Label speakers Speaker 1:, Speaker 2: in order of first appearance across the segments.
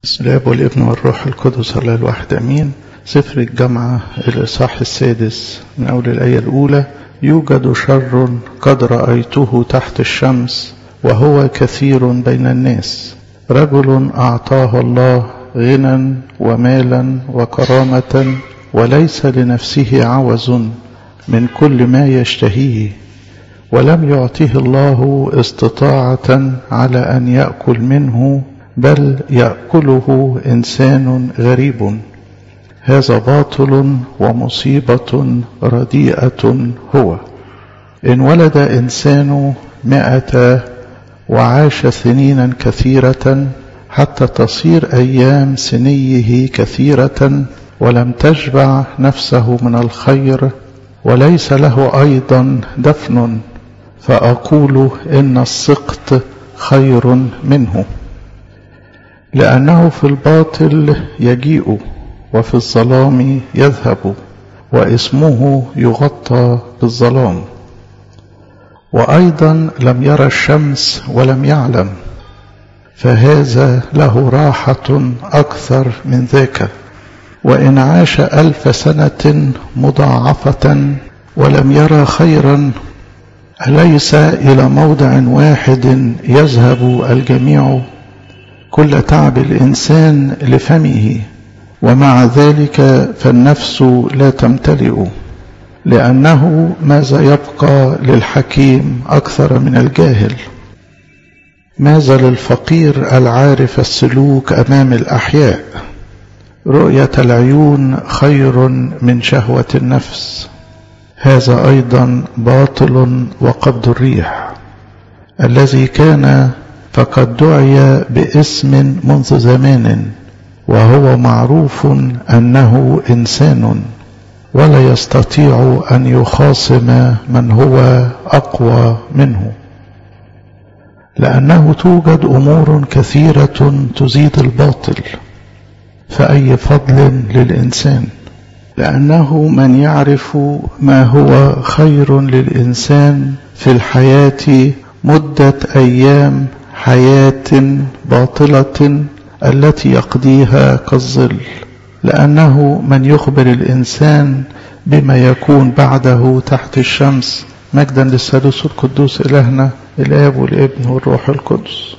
Speaker 1: بسم الله والابن والروح القدس الله الواحد امين سفر الجامعة الاصحاح السادس من اول الايه الاولى يوجد شر قد رايته تحت الشمس وهو كثير بين الناس رجل اعطاه الله غنى ومالا وكرامه وليس لنفسه عوز من كل ما يشتهيه ولم يعطه الله استطاعه على ان ياكل منه بل ياكله انسان غريب هذا باطل ومصيبه رديئه هو ان ولد انسان مائه وعاش سنينا كثيره حتى تصير ايام سنيه كثيره ولم تشبع نفسه من الخير وليس له ايضا دفن فاقول ان السقط خير منه لأنه في الباطل يجيء وفي الظلام يذهب واسمه يغطى بالظلام وأيضا لم يرى الشمس ولم يعلم فهذا له راحة أكثر من ذاك وإن عاش ألف سنة مضاعفة ولم يرى خيرا أليس إلى موضع واحد يذهب الجميع كل تعب الانسان لفمه ومع ذلك فالنفس لا تمتلئ لانه ماذا يبقى للحكيم اكثر من الجاهل ماذا للفقير العارف السلوك امام الاحياء رؤيه العيون خير من شهوه النفس هذا ايضا باطل وقبض الريح الذي كان فقد دعي باسم منذ زمان وهو معروف انه انسان ولا يستطيع ان يخاصم من هو اقوى منه لانه توجد امور كثيره تزيد الباطل فاي فضل للانسان لانه من يعرف ما هو خير للانسان في الحياه مده ايام حياة باطلة التي يقضيها كالظل لأنه من يخبر الإنسان بما يكون بعده تحت الشمس مجدا للثالوث القدوس إلهنا الآب والابن والروح القدس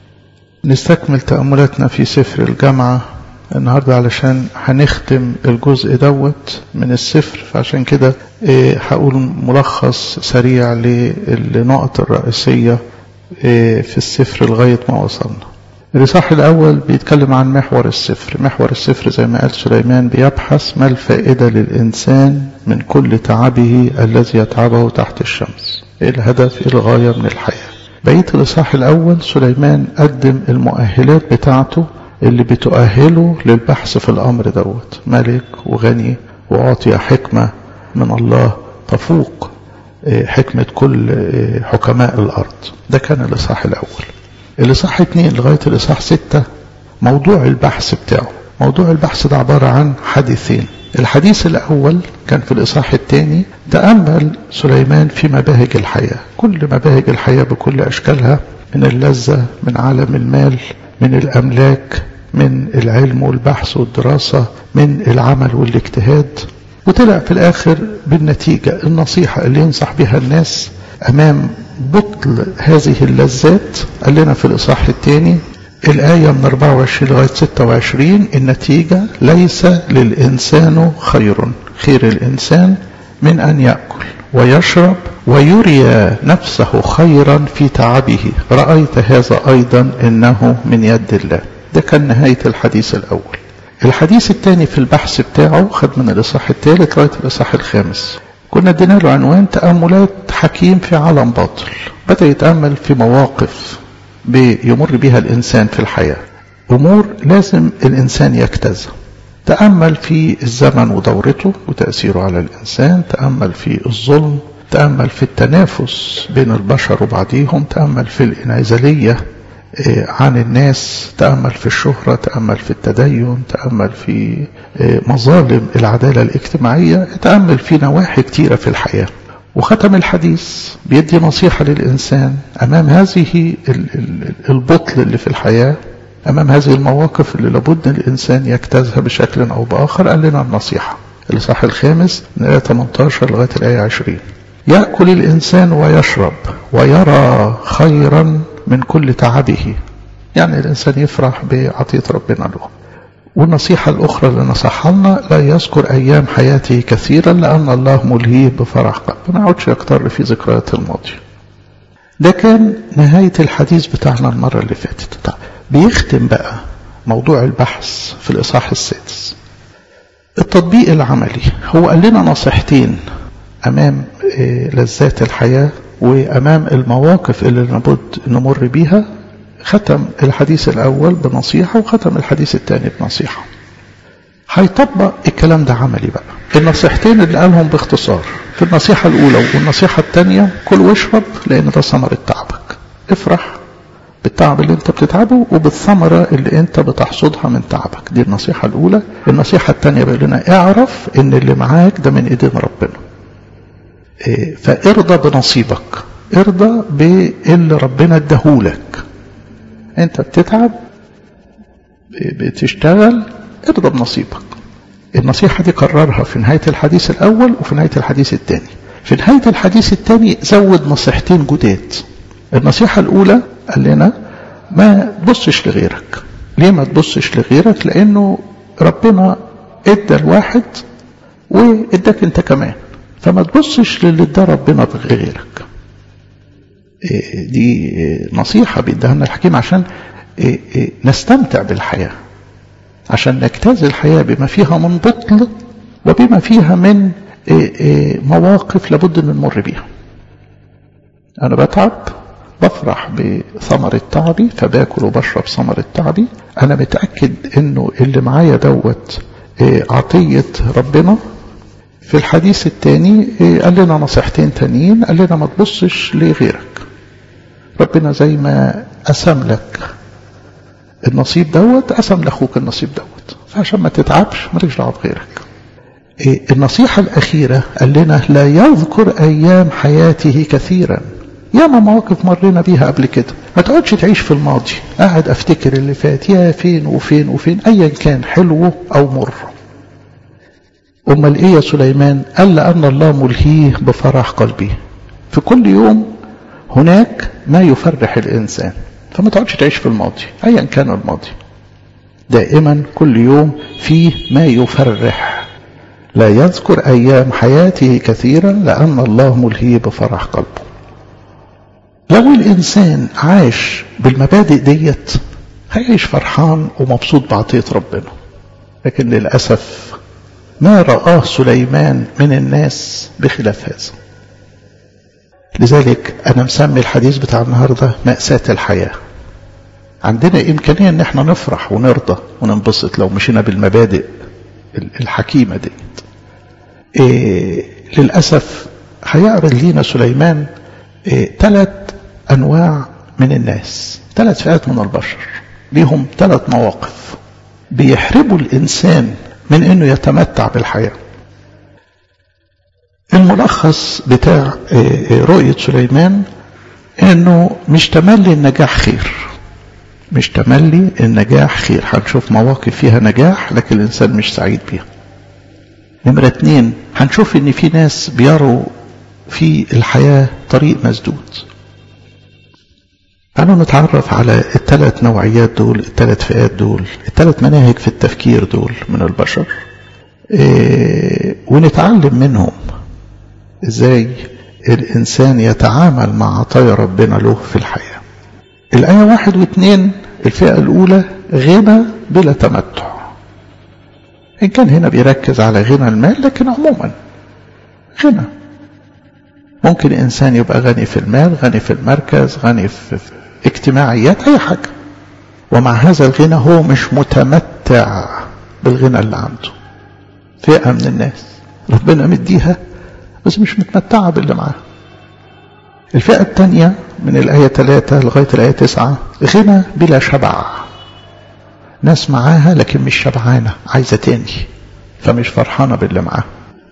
Speaker 1: نستكمل تأملاتنا في سفر الجامعة النهاردة علشان هنختم الجزء دوت من السفر فعشان كده هقول ملخص سريع للنقط الرئيسية في السفر لغاية ما وصلنا الإصحاح الأول بيتكلم عن محور السفر محور السفر زي ما قال سليمان بيبحث ما الفائدة للإنسان من كل تعبه الذي يتعبه تحت الشمس إيه الهدف إيه الغاية من الحياة بقية الإصحاح الأول سليمان قدم المؤهلات بتاعته اللي بتؤهله للبحث في الأمر دوت ملك وغني وأعطي حكمة من الله تفوق حكمة كل حكماء الأرض ده كان الإصحاح الأول الإصحاح اتنين لغاية الإصحاح ستة موضوع البحث بتاعه موضوع البحث ده عبارة عن حديثين الحديث الأول كان في الإصحاح الثاني تأمل سليمان في مباهج الحياة كل مباهج الحياة بكل أشكالها من اللذة من عالم المال من الأملاك من العلم والبحث والدراسة من العمل والاجتهاد وطلع في الآخر بالنتيجة النصيحة اللي ينصح بها الناس أمام بطل هذه اللذات قال لنا في الإصحاح الثاني الآية من 24 لغاية 26 النتيجة ليس للإنسان خير خير الإنسان من أن يأكل ويشرب ويري نفسه خيرا في تعبه رأيت هذا أيضا إنه من يد الله ده كان نهاية الحديث الأول الحديث الثاني في البحث بتاعه خد من الإصحاح الثالث لغاية الإصحاح الخامس كنا ادينا له عنوان تأملات حكيم في عالم باطل بدأ يتأمل في مواقف بيمر بها الإنسان في الحياة أمور لازم الإنسان يجتازها تأمل في الزمن ودورته وتأثيره على الإنسان تأمل في الظلم تأمل في التنافس بين البشر وبعضهم تأمل في الانعزالية عن الناس تأمل في الشهرة تأمل في التدين تأمل في مظالم العدالة الاجتماعية تأمل في نواحي كتيرة في الحياة وختم الحديث بيدي نصيحة للإنسان أمام هذه البطل اللي في الحياة أمام هذه المواقف اللي لابد الإنسان يجتازها بشكل أو بآخر قال لنا النصيحة الإصحاح الخامس من الآية 18 لغاية الآية 20 يأكل الإنسان ويشرب ويرى خيرا من كل تعبه يعني الإنسان يفرح بعطية ربنا له والنصيحة الأخرى اللي نصحها لنا لا يذكر أيام حياته كثيرا لأن الله ملهيه بفرح قلب ما يقعدش يكتر في ذكريات الماضي ده كان نهاية الحديث بتاعنا المرة اللي فاتت طيب بيختم بقى موضوع البحث في الإصحاح السادس التطبيق العملي هو قال لنا نصيحتين أمام لذات الحياة وأمام المواقف اللي لابد نمر بيها ختم الحديث الأول بنصيحة وختم الحديث الثاني بنصيحة هيطبق الكلام ده عملي بقى النصيحتين اللي قالهم باختصار في النصيحة الأولى والنصيحة الثانية كل واشرب لأن ده ثمرة تعبك افرح بالتعب اللي انت بتتعبه وبالثمرة اللي انت بتحصدها من تعبك دي النصيحة الأولى النصيحة الثانية بيقول لنا اعرف ان اللي معاك ده من ايدين ربنا اه فارضى بنصيبك ارضى باللي ربنا اداهولك انت بتتعب بتشتغل ارضى بنصيبك النصيحة دي قررها في نهاية الحديث الأول وفي نهاية الحديث الثاني في نهاية الحديث الثاني زود نصيحتين جداد النصيحة الأولى قال لنا ما تبصش لغيرك ليه ما تبصش لغيرك لأنه ربنا ادى الواحد واداك انت كمان فما تبصش للي ادى ربنا غيرك دي نصيحة بيديها لنا الحكيم عشان نستمتع بالحياة عشان نجتاز الحياة بما فيها من بطل وبما فيها من مواقف لابد ان نمر بيها انا بتعب بفرح بثمرة تعبي فباكل وبشرب ثمرة تعبي انا متأكد انه اللي معايا دوت عطية ربنا في الحديث الثاني قال لنا نصيحتين تانيين قال لنا ما تبصش لغيرك ربنا زي ما قسم لك النصيب دوت قسم لاخوك النصيب دوت فعشان ما تتعبش مالكش دعوه بغيرك إيه النصيحة الأخيرة قال لنا لا يذكر أيام حياته كثيرا ياما مواقف مرينا بيها قبل كده ما تقعدش تعيش في الماضي قاعد افتكر اللي فات يا فين وفين وفين ايا كان حلو او مر امال ايه يا سليمان قال لان الله ملهيه بفرح قلبه في كل يوم هناك ما يفرح الانسان فما تقعدش تعيش في الماضي ايا كان الماضي دائما كل يوم فيه ما يفرح لا يذكر ايام حياته كثيرا لان الله ملهيه بفرح قلبه لو الانسان عاش بالمبادئ ديت هيعيش فرحان ومبسوط بعطيه ربنا لكن للاسف ما رآه سليمان من الناس بخلاف هذا لذلك أنا مسمي الحديث بتاع النهاردة مأساة الحياة عندنا إمكانية إن احنا نفرح ونرضى وننبسط لو مشينا بالمبادئ الحكيمة ديت إيه للأسف هيعرض لينا سليمان ثلاث إيه أنواع من الناس ثلاث فئات من البشر ليهم ثلاث مواقف بيحربوا الإنسان من انه يتمتع بالحياة الملخص بتاع رؤية سليمان انه مش تملي النجاح خير مش تملي النجاح خير هنشوف مواقف فيها نجاح لكن الانسان مش سعيد بيها نمرة اتنين هنشوف ان في ناس بيروا في الحياة طريق مسدود تعالوا نتعرف على الثلاث نوعيات دول الثلاث فئات دول الثلاث مناهج في التفكير دول من البشر إيه ونتعلم منهم ازاي الانسان يتعامل مع عطايا ربنا له في الحياة الآية واحد واثنين الفئة الأولى غنى بلا تمتع إن كان هنا بيركز على غنى المال لكن عموما غنى ممكن إنسان يبقى غني في المال غني في المركز غني في اجتماعيات أي حاجة ومع هذا الغنى هو مش متمتع بالغنى اللي عنده فئة من الناس ربنا مديها بس مش متمتعة باللي معاها الفئة الثانية من الآية 3 لغاية الآية 9 غنى بلا شبع ناس معاها لكن مش شبعانة عايزة تاني فمش فرحانة باللي معاها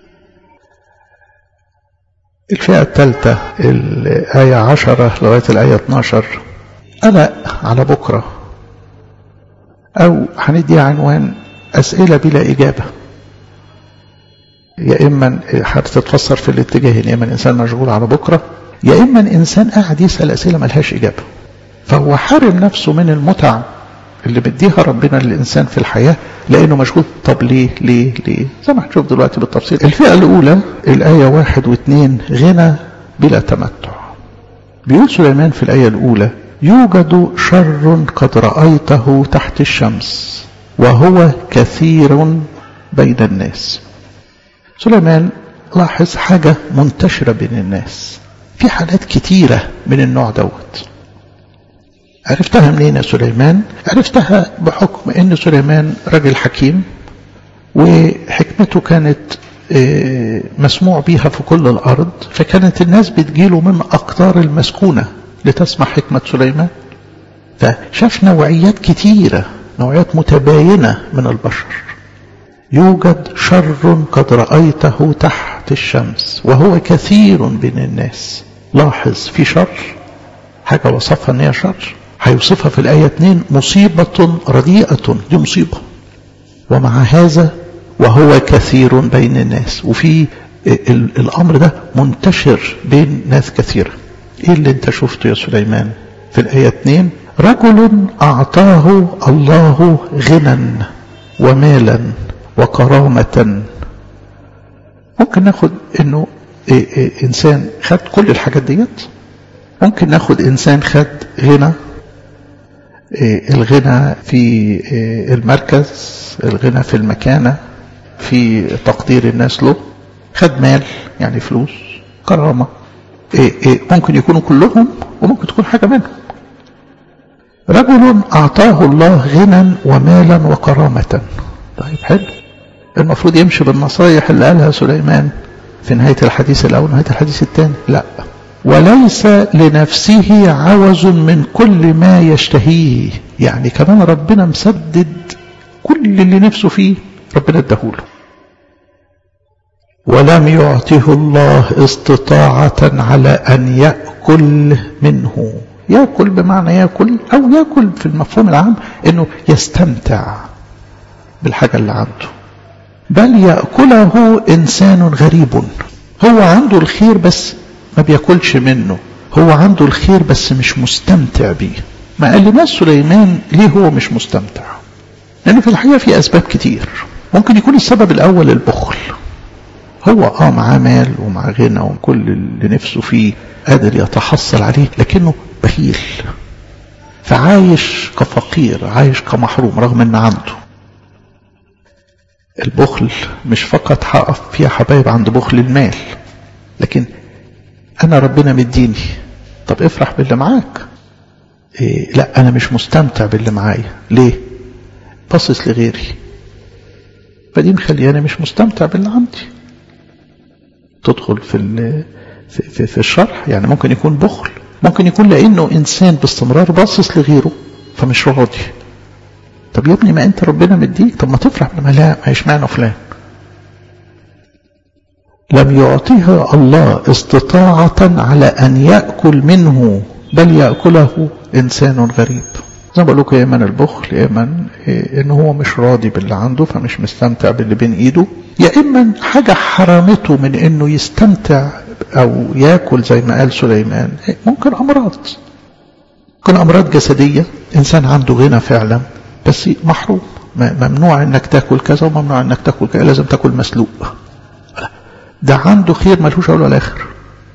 Speaker 1: الفئة الثالثة الآية 10 لغاية الآية 12 قلق على بكرة أو هندي عنوان أسئلة بلا إجابة يا إما هتتفسر في الاتجاهين يا إما الإنسان مشغول على بكرة يا إما الإنسان قاعد يسأل أسئلة ملهاش إجابة فهو حارم نفسه من المتع اللي مديها ربنا للإنسان في الحياة لأنه مشغول طب ليه ليه ليه زي ما هنشوف دلوقتي بالتفصيل الفئة الأولى الآية واحد واثنين غنى بلا تمتع بيقول سليمان في الآية الأولى يوجد شر قد رأيته تحت الشمس وهو كثير بين الناس سليمان لاحظ حاجة منتشرة بين الناس في حالات كتيرة من النوع دوت عرفتها منين يا سليمان عرفتها بحكم ان سليمان رجل حكيم وحكمته كانت مسموع بيها في كل الارض فكانت الناس بتجيله من اقطار المسكونه لتسمع حكمه سليمان فشاف نوعيات كتيره نوعيات متباينه من البشر يوجد شر قد رايته تحت الشمس وهو كثير بين الناس لاحظ في شر حاجه وصفها ان هي شر هيوصفها في الآية 2 مصيبة رديئة دي مصيبة ومع هذا وهو كثير بين الناس وفي الأمر ده منتشر بين ناس كثيرة إيه اللي أنت شفته يا سليمان في الآية 2 رجل أعطاه الله غنى ومالا وكرامة ممكن ناخد انه إيه إيه انسان خد كل الحاجات ديت ممكن ناخد انسان خد غنى الغنى في المركز الغنى في المكانة في تقدير الناس له خد مال يعني فلوس كرامة ممكن يكونوا كلهم وممكن تكون حاجة منهم رجل أعطاه الله غنى ومالا وكرامة طيب حلو المفروض يمشي بالنصايح اللي قالها سليمان في نهاية الحديث الأول نهاية الحديث الثاني لا وليس لنفسه عوز من كل ما يشتهيه يعني كمان ربنا مسدد كل اللي نفسه فيه ربنا اداهوله ولم يعطه الله استطاعة على أن يأكل منه يأكل بمعنى يأكل أو يأكل في المفهوم العام أنه يستمتع بالحاجة اللي عنده بل يأكله إنسان غريب هو عنده الخير بس ما بياكلش منه هو عنده الخير بس مش مستمتع بيه ما قالناش سليمان ليه هو مش مستمتع لأن في الحقيقة في أسباب كتير ممكن يكون السبب الأول البخل هو اه معاه مال ومعاه غنى وكل اللي نفسه فيه قادر يتحصل عليه لكنه بخيل فعايش كفقير عايش كمحروم رغم ان عنده البخل مش فقط هقف فيها حبايب عند بخل المال لكن انا ربنا مديني طب افرح باللي معاك إيه لا انا مش مستمتع باللي معايا ليه باصص لغيري فدي مخلياني مش مستمتع باللي عندي تدخل في في, في, في الشرح يعني ممكن يكون بخل ممكن يكون لانه انسان باستمرار باصص لغيره فمش راضي طب يا ابني ما انت ربنا مديك طب ما تفرح ما لا ما اشمعنى فلان لم يعطيها الله استطاعة على أن يأكل منه بل يأكله إنسان غريب زي ما بقول لكم يا إما البخل يا إما إن هو مش راضي باللي عنده فمش مستمتع باللي بين إيده يا إما حاجة حرمته من إنه يستمتع أو ياكل زي ما قال سليمان ممكن أمراض ممكن أمراض جسدية إنسان عنده غنى فعلا بس محروم ممنوع إنك تاكل كذا وممنوع إنك تاكل كذا لازم تاكل مسلوق ده عنده خير ملهوش اول ولا اخر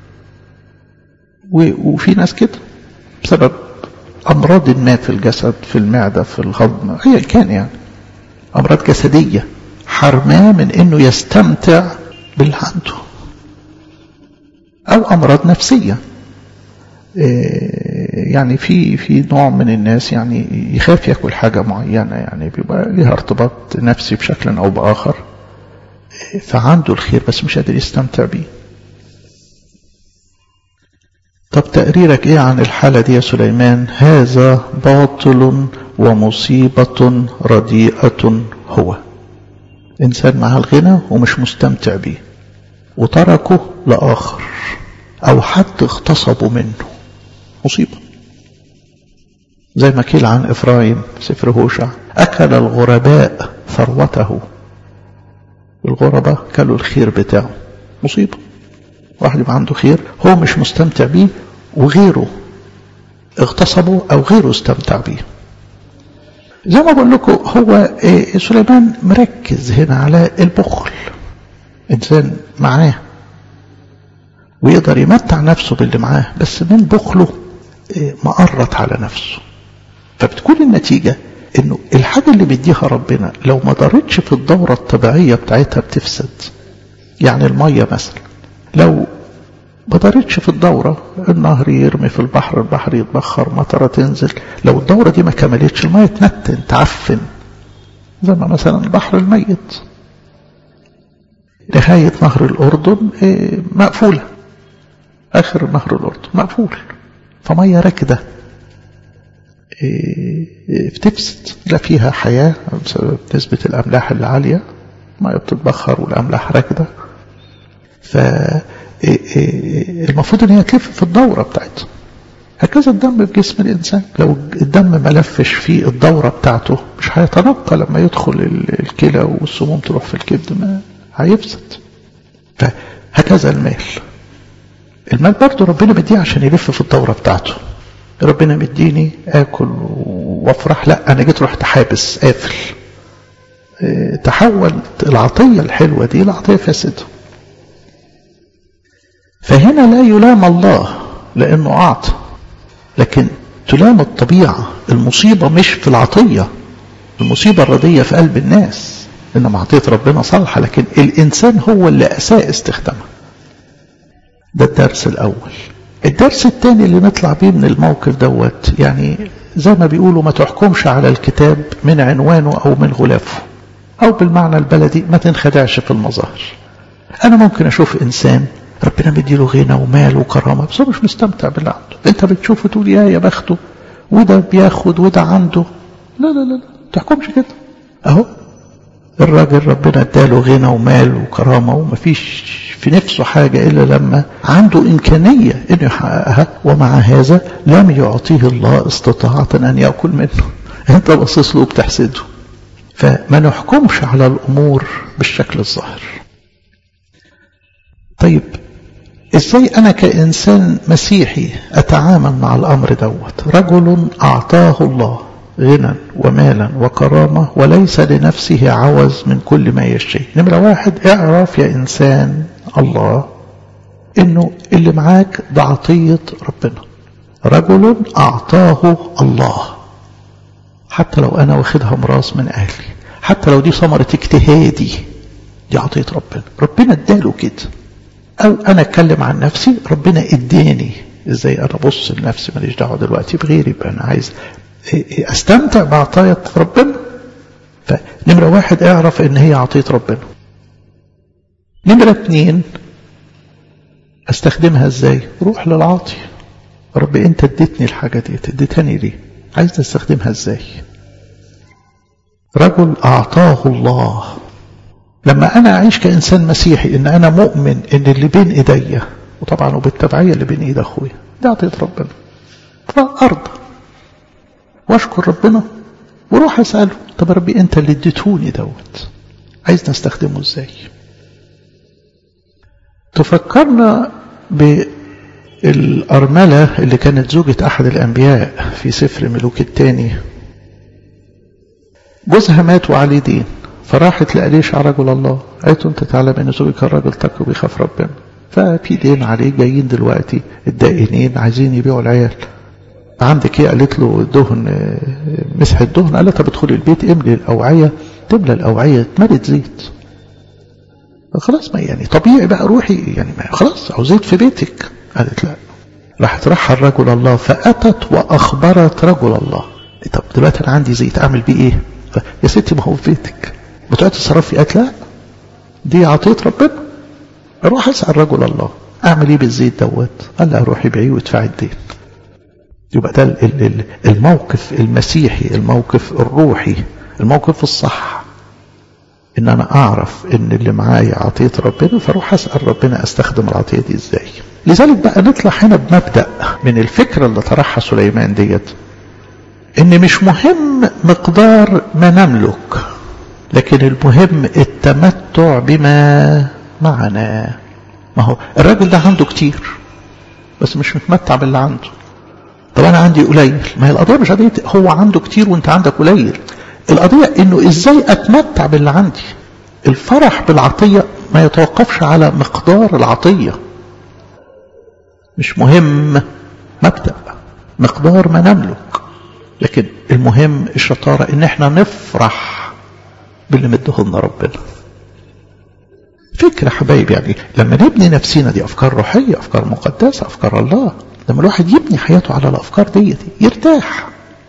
Speaker 1: وفي ناس كده بسبب امراض ما في الجسد في المعده في الهضم ايا كان يعني امراض جسديه حرماه من انه يستمتع باللي عنده او امراض نفسيه يعني في في نوع من الناس يعني يخاف ياكل حاجه معينه يعني بيبقى ليها ارتباط نفسي بشكل او باخر فعنده الخير بس مش قادر يستمتع بيه طب تقريرك ايه عن الحالة دي يا سليمان هذا باطل ومصيبة رديئة هو انسان مع الغنى ومش مستمتع بيه وتركه لآخر او حد اغتصبه منه مصيبة زي ما قيل عن إفرايم سفر هوشع أكل الغرباء ثروته الغرباء كلوا الخير بتاعه مصيبة واحد يبقى عنده خير هو مش مستمتع بيه وغيره اغتصبه أو غيره استمتع بيه زي ما بقول لكم هو سليمان مركز هنا على البخل إنسان معاه ويقدر يمتع نفسه باللي معاه بس من بخله مقرط على نفسه فبتكون النتيجة انه الحاجة اللي بيديها ربنا لو ما دارتش في الدورة الطبيعية بتاعتها بتفسد يعني المية مثلا لو ما دارتش في الدورة النهر يرمي في البحر البحر يتبخر مطرة تنزل لو الدورة دي ما كملتش المية تنتن تعفن زي ما مثلا البحر الميت نهاية نهر الأردن مقفولة آخر نهر الأردن مقفول فمية راكدة بتفسد لا فيها حياة بسبب نسبة الأملاح العالية مية بتتبخر والأملاح راكدة فالمفروض ان هي تلف في الدورة بتاعتها هكذا الدم في جسم الإنسان لو الدم ما لفش في الدورة بتاعته مش هيتنقى لما يدخل الكلى والسموم تروح في الكبد ما هيفسد فهكذا المال المال برضه ربنا مديه عشان يلف في الدورة بتاعته ربنا مديني اكل وافرح لا انا جيت رحت حابس قافل اه تحول العطية الحلوة دي لعطية فاسدة فهنا لا يلام الله لانه اعطى لكن تلام الطبيعة المصيبة مش في العطية المصيبة الردية في قلب الناس انما عطية ربنا صالحة لكن الانسان هو اللي اساء استخدامها ده الدرس الاول الدرس الثاني اللي نطلع بيه من الموقف دوت يعني زي ما بيقولوا ما تحكمش على الكتاب من عنوانه او من غلافه او بالمعنى البلدي ما تنخدعش في المظاهر انا ممكن اشوف انسان ربنا مديله غنى ومال وكرامة بس هو مش مستمتع باللي عنده انت بتشوفه تقول يا يا بخته وده بياخد وده عنده لا لا لا ما تحكمش كده اهو الراجل ربنا اداله غنى ومال وكرامة ومفيش في نفسه حاجة إلا لما عنده إمكانية إنه يحققها ومع هذا لم يعطيه الله استطاعة أن يأكل منه أنت باصص له وبتحسده فما نحكمش على الأمور بالشكل الظاهر طيب ازاي انا كانسان مسيحي اتعامل مع الامر دوت رجل اعطاه الله غنى ومالا وكرامة وليس لنفسه عوز من كل ما يشتهي نمرة واحد اعرف يا إنسان الله إنه اللي معاك ده عطية ربنا رجل أعطاه الله حتى لو أنا واخدها مراس من أهلي حتى لو دي ثمرة اجتهادي دي عطية ربنا ربنا اداله كده أو أنا أتكلم عن نفسي ربنا اداني ازاي انا ابص لنفسي ماليش دعوه دلوقتي بغيري يبقى انا عايز استمتع بعطايا ربنا فنمرة واحد اعرف ان هي عطية ربنا نمرة اتنين استخدمها ازاي روح للعاطي رب انت اديتني الحاجة دي اديتني ليه عايز استخدمها ازاي رجل اعطاه الله لما انا اعيش كانسان مسيحي ان انا مؤمن ان اللي بين ايديا وطبعا وبالتبعية اللي بين ايد اخويا دي عطية ربنا فارضى واشكر ربنا وروح اساله طب يا ربي انت اللي اديتوني دوت عايز نستخدمه ازاي تفكرنا بالأرملة اللي كانت زوجة أحد الأنبياء في سفر ملوك الثاني جوزها مات وعليه دين فراحت لأليشع رجل الله قالت انت تعلم ان زوجك الراجل تقي وبيخاف ربنا ففي دين عليه جايين دلوقتي الدائنين عايزين يبيعوا العيال عندك ايه قالت له دهن مسحة دهن قالت طب ادخلي البيت املي الاوعية تملى الاوعية اتملت زيت خلاص ما يعني طبيعي بقى روحي يعني ما خلاص او زيت في بيتك قالت لا راحت راح الرجل الله فاتت واخبرت رجل الله طب دلوقتي انا عندي زيت اعمل بيه ايه يا ستي ما هو في بيتك بتقعد تصرفي قالت لا دي عطية ربنا اروح اسال رجل الله اعمل ايه بالزيت دوت قال لها روحي بيعيه وادفعي الدين يبقى ده الموقف المسيحي الموقف الروحي الموقف الصح ان انا اعرف ان اللي معايا عطية ربنا فاروح اسأل ربنا استخدم العطية دي ازاي لذلك بقى نطلع هنا بمبدأ من الفكرة اللي طرحها سليمان ديت ان مش مهم مقدار ما نملك لكن المهم التمتع بما معنا ما هو الراجل ده عنده كتير بس مش متمتع باللي عنده طب انا عندي قليل ما هي القضيه مش قضيه هو عنده كتير وانت عندك قليل القضيه انه ازاي اتمتع باللي عندي الفرح بالعطيه ما يتوقفش على مقدار العطيه مش مهم مبدا مقدار ما نملك لكن المهم الشطاره ان احنا نفرح باللي مدهولنا ربنا فكرة حبايب يعني لما نبني نفسنا دي أفكار روحية أفكار مقدسة أفكار الله لما الواحد يبني حياته على الأفكار دي, دي يرتاح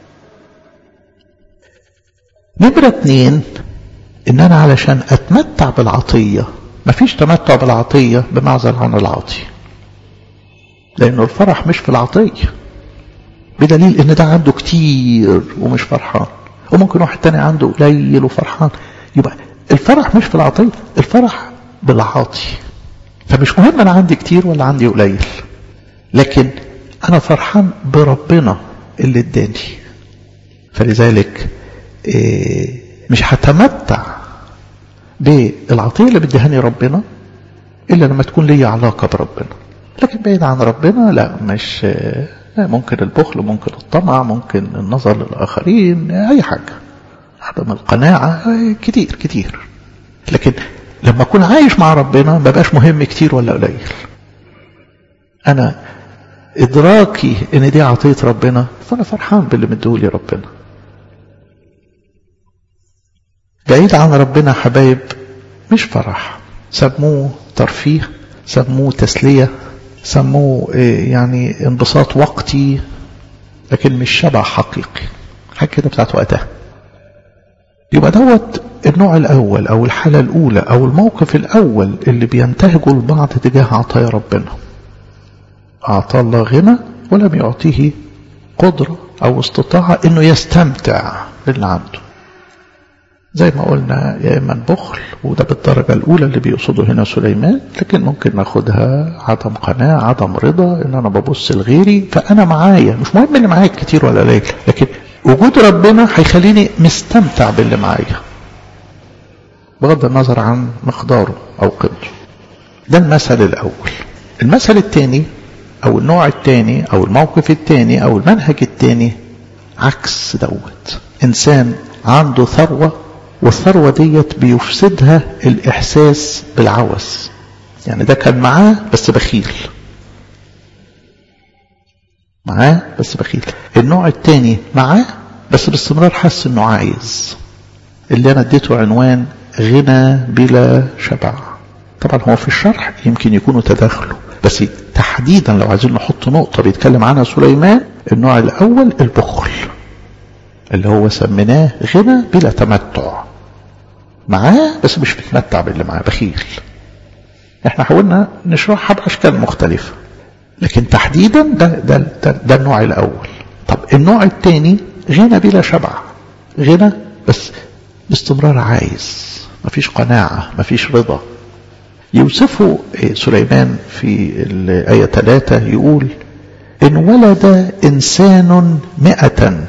Speaker 1: نمرة اتنين إن أنا علشان أتمتع بالعطية مفيش تمتع بالعطية بمعزل عن العاطي لأنه الفرح مش في العطية بدليل إن ده عنده كتير ومش فرحان وممكن واحد تاني عنده قليل وفرحان يبقى الفرح مش في العطية الفرح بالعاطي فمش مهم أنا عندي كتير ولا عندي قليل لكن أنا فرحان بربنا اللي اداني فلذلك إيه مش هتمتع بالعطية اللي بدهاني ربنا إلا لما تكون لي علاقة بربنا لكن بعيد عن ربنا لا مش ممكن البخل ممكن الطمع ممكن النظر للآخرين أي حاجة عدم القناعة كتير كتير لكن لما أكون عايش مع ربنا ما بقاش مهم كتير ولا قليل أنا إدراكي إن دي عطية ربنا فأنا فرحان باللي مديهولي ربنا بعيد عن ربنا حبايب مش فرح سموه ترفيه سموه تسلية سموه يعني انبساط وقتي لكن مش شبع حقيقي حاجة كده بتاعت وقتها يبقى دوت النوع الأول أو الحالة الأولى أو الموقف الأول اللي بينتهجوا البعض تجاه عطايا ربنا أعطى الله غنى ولم يعطيه قدرة أو استطاعة إنه يستمتع باللي عنده زي ما قلنا يا إما البخل وده بالدرجة الأولى اللي بيقصده هنا سليمان لكن ممكن ناخدها عدم قناعة عدم رضا إن أنا ببص لغيري فأنا معايا مش مهم إن معايا كتير ولا قليل لكن وجود ربنا هيخليني مستمتع باللي معايا بغض النظر عن مقداره أو قيمته ده المثل الأول المثل الثاني أو النوع الثاني أو الموقف الثاني أو المنهج الثاني عكس دوت إنسان عنده ثروة والثروة ديت بيفسدها الإحساس بالعوز يعني ده كان معاه بس بخيل معاه بس بخيل النوع الثاني معاه بس باستمرار حس انه عايز اللي انا اديته عنوان غنى بلا شبع طبعا هو في الشرح يمكن يكونوا تداخلوا بس تحديدا لو عايزين نحط نقطة بيتكلم عنها سليمان النوع الأول البخل اللي هو سميناه غنى بلا تمتع معاه بس مش بيتمتع باللي معاه بخيل احنا حاولنا نشرحها بأشكال مختلفة لكن تحديدا ده, ده, ده, ده النوع الأول طب النوع الثاني غنى بلا شبع غنى بس باستمرار عايز مفيش قناعة مفيش رضا يوصفه سليمان في الآية 3 يقول إن ولد إنسان مئة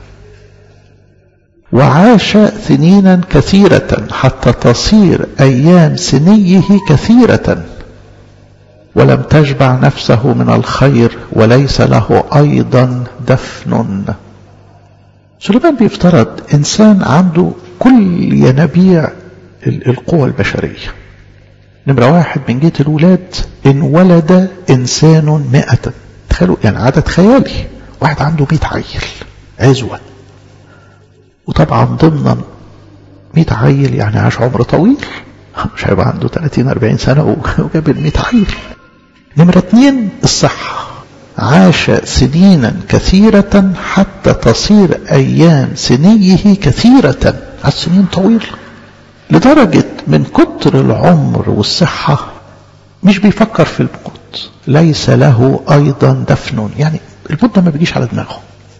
Speaker 1: وعاش سنينا كثيرة حتى تصير أيام سنيه كثيرة ولم تشبع نفسه من الخير وليس له أيضا دفن سليمان بيفترض إنسان عنده كل ينابيع القوى البشرية نمرة واحد من جهة الولاد إن ولد إنسان مئة تخيلوا يعني عدد خيالي واحد عنده مئة عيل عزوة وطبعا ضمنا مئة عيل يعني عاش عمر طويل مش هيبقى عنده 30 40 سنة وجاب ال 100 عيل نمرة اتنين الصحة عاش سنينا كثيرة حتى تصير أيام سنيه كثيرة عاش سنين طويلة لدرجة من كتر العمر والصحة مش بيفكر في الموت ليس له أيضا دفن يعني الموت ما بيجيش على دماغه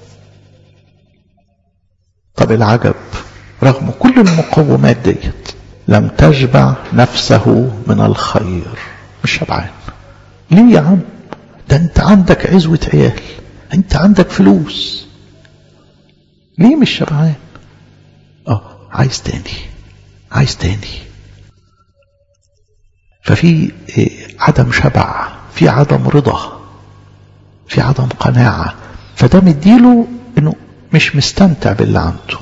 Speaker 1: طب العجب رغم كل المقومات ديت لم تشبع نفسه من الخير مش شبعان ليه يا عم ده انت عندك عزوة عيال انت عندك فلوس ليه مش شبعان اه عايز تاني عايز تاني ففي عدم شبع في عدم رضا في عدم قناعة فده مديله انه مش مستمتع باللي عنده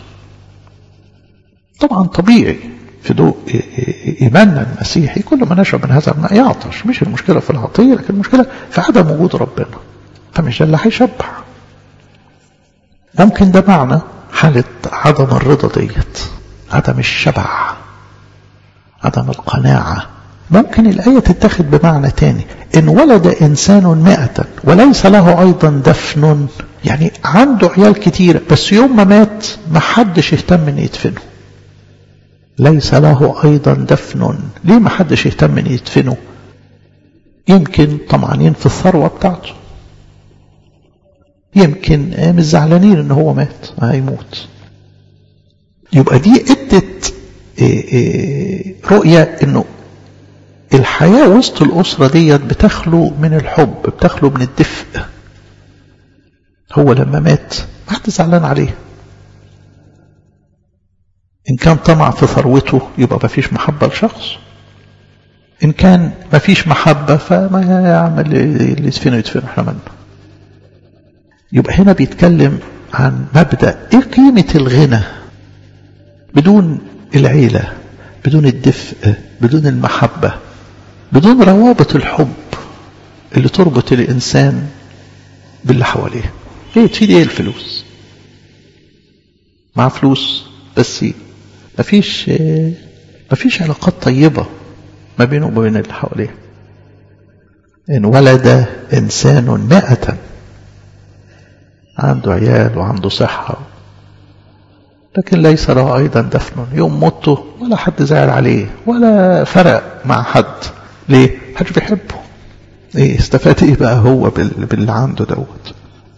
Speaker 1: طبعا طبيعي في ضوء إيماننا المسيحي كل ما نشرب من هذا الماء يعطش مش المشكلة في العطية لكن المشكلة في عدم وجود ربنا فمش ده اللي هيشبع ممكن ده معنى حالة عدم الرضا ديت عدم الشبع عدم القناعة ممكن الآية تتخذ بمعنى تاني إن ولد إنسان مائة وليس له أيضا دفن يعني عنده عيال كتيرة بس يوم ما مات ما حدش اهتم ان يدفنه ليس له أيضا دفن ليه ما حدش يهتم ان يدفنه يمكن طمعانين في الثروة بتاعته يمكن مش زعلانين ان هو مات هيموت يبقى دي ادت رؤية انه الحياة وسط الأسرة ديت بتخلو من الحب بتخلو من الدفء هو لما مات ما حد زعلان عليه إن كان طمع في ثروته يبقى ما فيش محبة لشخص إن كان ما فيش محبة فما يعمل اللي يدفنه يدفنه احنا منه يبقى هنا بيتكلم عن مبدأ إيه قيمة الغنى بدون العيلة بدون الدفء بدون المحبة بدون روابط الحب اللي تربط الإنسان باللي حواليه ايه تفيد ايه الفلوس مع فلوس بس مفيش مفيش علاقات طيبة ما بينه وما بين اللي حواليه إن ولد إنسان مائة عنده عيال وعنده صحة لكن ليس له أيضا دفن يوم موته ولا حد زعل عليه ولا فرق مع حد ليه؟ حدش بيحبه ايه استفاد ايه بقى هو باللي عنده دوت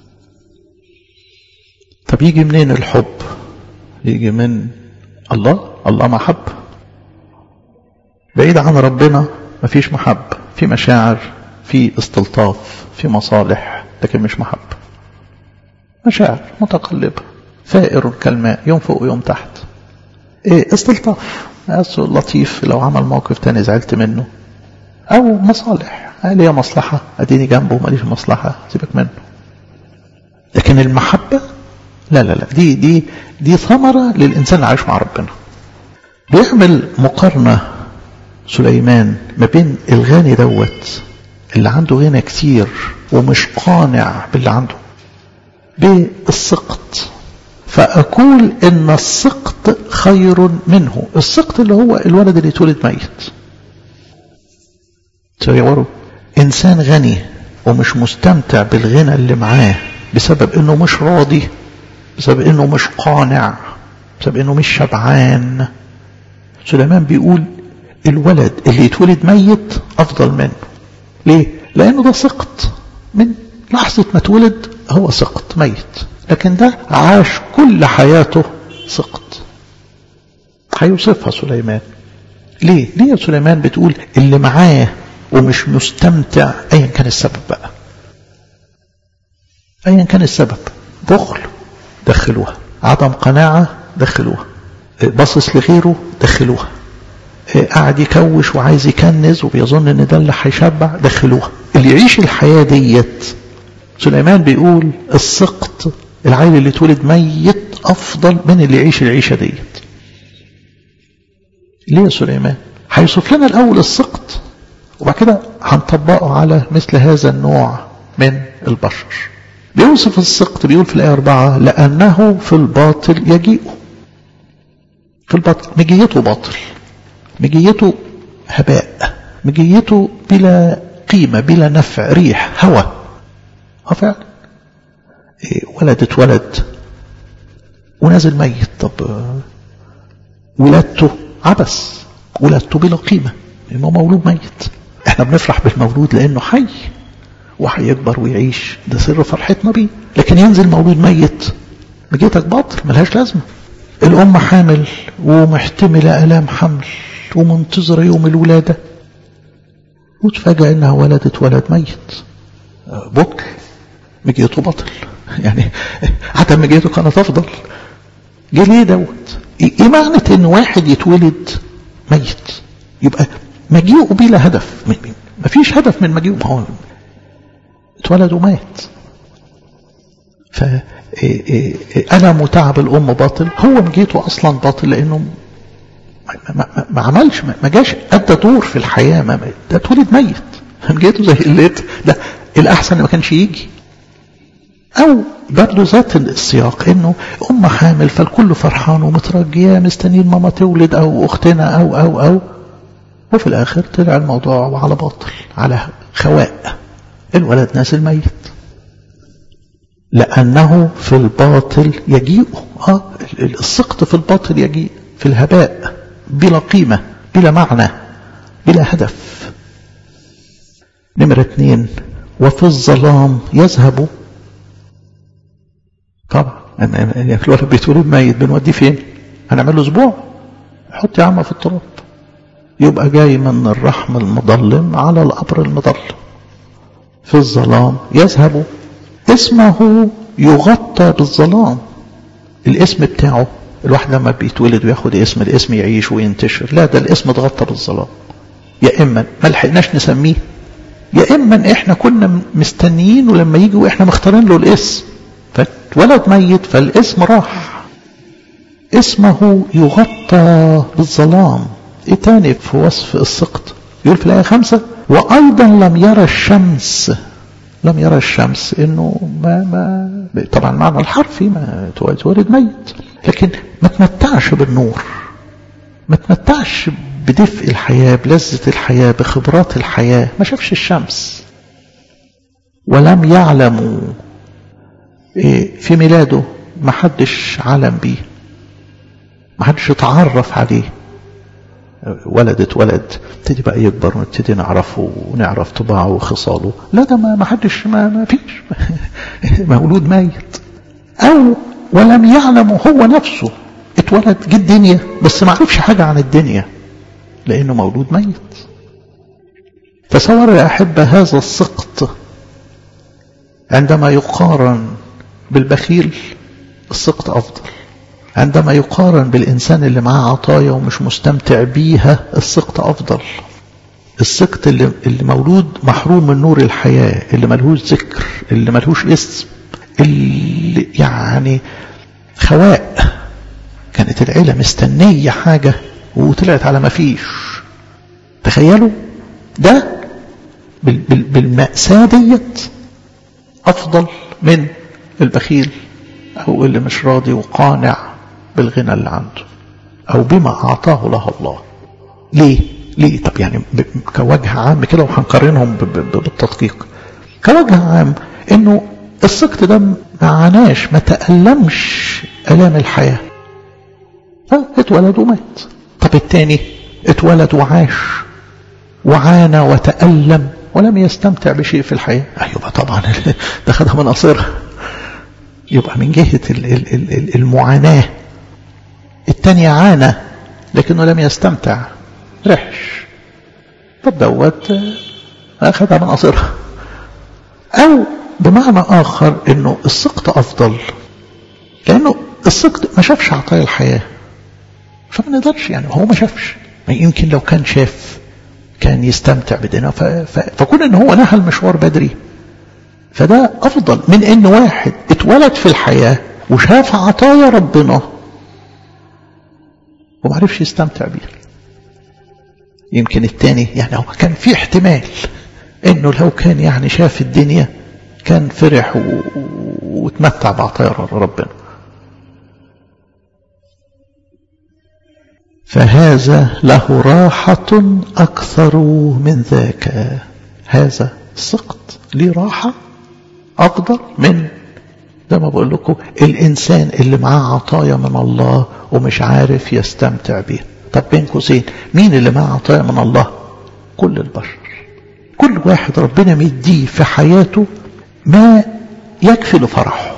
Speaker 1: طب يجي منين الحب يجي من الله الله محبة بعيد عن ربنا مفيش محبة في مشاعر في استلطاف في مصالح لكن مش محبة مشاعر متقلبة ثائر كالماء يوم فوق ويوم تحت إيه استلطاف لطيف لو عمل موقف تاني زعلت منه أو مصالح ليه مصلحة أديني جنبه ماليش مصلحة سيبك منه لكن المحبة لا لا لا دي دي دي ثمرة للإنسان اللي عايش مع ربنا بيعمل مقارنة سليمان ما بين الغني دوت اللي عنده غنى كتير ومش قانع باللي عنده بالسقط فأقول إن السقط خير منه السقط اللي هو الولد اللي اتولد ميت تصوروا إنسان غني ومش مستمتع بالغنى اللي معاه بسبب إنه مش راضي بسبب إنه مش قانع بسبب إنه مش شبعان سليمان بيقول الولد اللي يتولد ميت أفضل منه ليه؟ لأنه ده سقط من لحظة ما اتولد هو سقط ميت لكن ده عاش كل حياته سقط هيوصفها سليمان ليه؟ ليه يا سليمان بتقول اللي معاه ومش مستمتع ايا كان السبب بقى ايا كان السبب بخل دخلوها عدم قناعة دخلوها باصص لغيره دخلوها قاعد يكوش وعايز يكنز وبيظن ان ده اللي هيشبع دخلوها اللي يعيش الحياة ديت سليمان بيقول السقط العيل اللي اتولد ميت افضل من اللي يعيش العيشة ديت ليه يا سليمان هيوصف لنا الاول السقط وبعد كده هنطبقه على مثل هذا النوع من البشر بيوصف السقط بيقول في الآية أربعة لأنه في الباطل يجيء في الباطل مجيته باطل مجيته هباء مجيته بلا قيمة بلا نفع ريح هوى اه فعلا إيه ولد اتولد ونازل ميت طب ولادته عبس ولادته بلا قيمة لأنه مولود ميت احنا بنفرح بالمولود لأنه حي وهيكبر ويعيش ده سر فرحتنا بيه لكن ينزل مولود ميت مجيتك باطل ملهاش لازمة الأم حامل ومحتملة ألام حمل ومنتظرة يوم الولادة وتفاجأ إنها ولدت ولد ميت بطل مجيته بطل يعني عدم مجيته كانت أفضل جه ليه دوت ايه معنى ان واحد يتولد ميت يبقى مجيئه بلا هدف مفيش هدف من مجيئه ما هو اتولد ومات ف ألم وتعب الأم باطل هو مجيته أصلا باطل لأنه ما, ما, ما عملش ما جاش أدى دور في الحياة ما ده اتولد ميت مجيته زي الليت لا الأحسن ما كانش يجي أو برضه ذات السياق إنه أم حامل فالكل فرحان ومترجية مستنيين ماما تولد أو أختنا أو أو أو وفي الآخر طلع الموضوع على باطل على خواء الولد نازل ميت لأنه في الباطل يجيء آه السقط في الباطل يجيء في الهباء بلا قيمة بلا معنى بلا هدف نمرة اثنين وفي الظلام يذهب طبعا الولد بيتولد ميت بنوديه فين هنعمل له اسبوع حط يا عم في التراب يبقى جاي من الرحم المظلم على القبر المظلم في الظلام يذهب اسمه يغطى بالظلام الاسم بتاعه الواحد لما بيتولد وياخد اسم الاسم يعيش وينتشر لا ده الاسم اتغطى بالظلام يا اما ما لحقناش نسميه يا اما احنا كنا مستنيين ولما يجي واحنا مختارين له الاسم فاتولد ميت فالاسم راح اسمه يغطى بالظلام ايه تاني في وصف السقط يقول في الايه خمسة وايضا لم يرى الشمس لم يرى الشمس انه ما ما طبعا معنى الحرفي ما تولد ميت لكن ما تمتعش بالنور ما تمتعش بدفء الحياة بلذة الحياة بخبرات الحياة ما شافش الشمس ولم يعلموا في ميلاده ما حدش علم بيه ما حدش اتعرف عليه ولد اتولد ابتدي بقى يكبر ونبتدي نعرفه ونعرف طباعه وخصاله لا ده ما حدش ما, ما فيش مولود ميت او ولم يعلم هو نفسه اتولد جه الدنيا بس ما عرفش حاجة عن الدنيا لانه مولود ميت تصور يا أحبة هذا السقط عندما يقارن بالبخيل السقط أفضل عندما يقارن بالإنسان اللي معاه عطايا ومش مستمتع بيها السقط أفضل السقط اللي, اللي مولود محروم من نور الحياة اللي ملهوش ذكر اللي ملهوش اسم اللي يعني خواء كانت العيلة مستنية حاجة وطلعت على ما فيش تخيلوا ده بالمأساة ديت أفضل من البخيل أو اللي مش راضي وقانع بالغنى اللي عنده أو بما أعطاه له الله ليه؟ ليه؟ طب يعني كوجه عام كده وهنقارنهم بالتدقيق كوجه عام إنه السقط ده ما عاناش ما تألمش آلام الحياة اتولد ومات طب التاني اتولد وعاش وعانى وتألم ولم يستمتع بشيء في الحياة أيوة طبعا ده خدها من قصيرها يبقى من جهة المعاناة التاني عانى لكنه لم يستمتع رحش طب دوت أخذها من قصيرها أو بمعنى آخر أنه السقط أفضل لأنه السقط ما شافش عطايا الحياة فما نقدرش يعني هو ما شافش يمكن لو كان شاف كان يستمتع بدنا فكون ان هو نهى المشوار بدري فده افضل من ان واحد اتولد في الحياة وشاف عطايا ربنا وما عرفش يستمتع بيها يمكن التاني يعني هو كان في احتمال انه لو كان يعني شاف الدنيا كان فرح وتمتع بعطايا ربنا فهذا له راحة أكثر من ذاك هذا السقط ليه راحة أفضل من زي ما بقول لكم الإنسان اللي معاه عطايا من الله ومش عارف يستمتع بيها طب بين قوسين مين اللي معاه عطايا من الله كل البشر كل واحد ربنا مديه في حياته ما يكفي لفرحه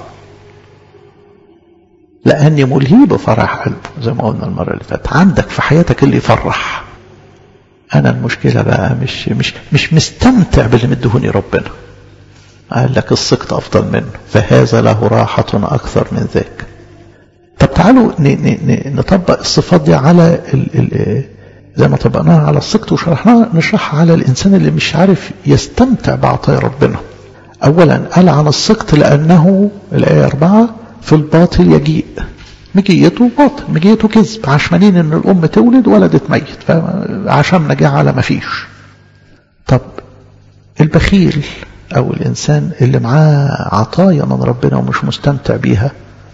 Speaker 1: لأني ملهي بفرح قلبه زي ما قلنا المرة اللي فاتت عندك في حياتك اللي يفرح أنا المشكلة بقى مش مش مش مستمتع باللي مدهوني ربنا قال لك السقط أفضل منه فهذا له راحة أكثر من ذاك طب تعال تعالوا نطبق الصفات دي على ال ال زي ما طبقناها على السقط وشرحناها نشرحها على الإنسان اللي مش عارف يستمتع بعطايا ربنا أولا قال عن السقط لأنه الآية أربعة في الباطل يجيء مجيته باطل مجيته كذب عشمانين ان الام تولد ولدت ميت فعشمنا جه على ما فيش طب البخيل او الانسان اللي معاه عطايا من ربنا ومش مستمتع بيها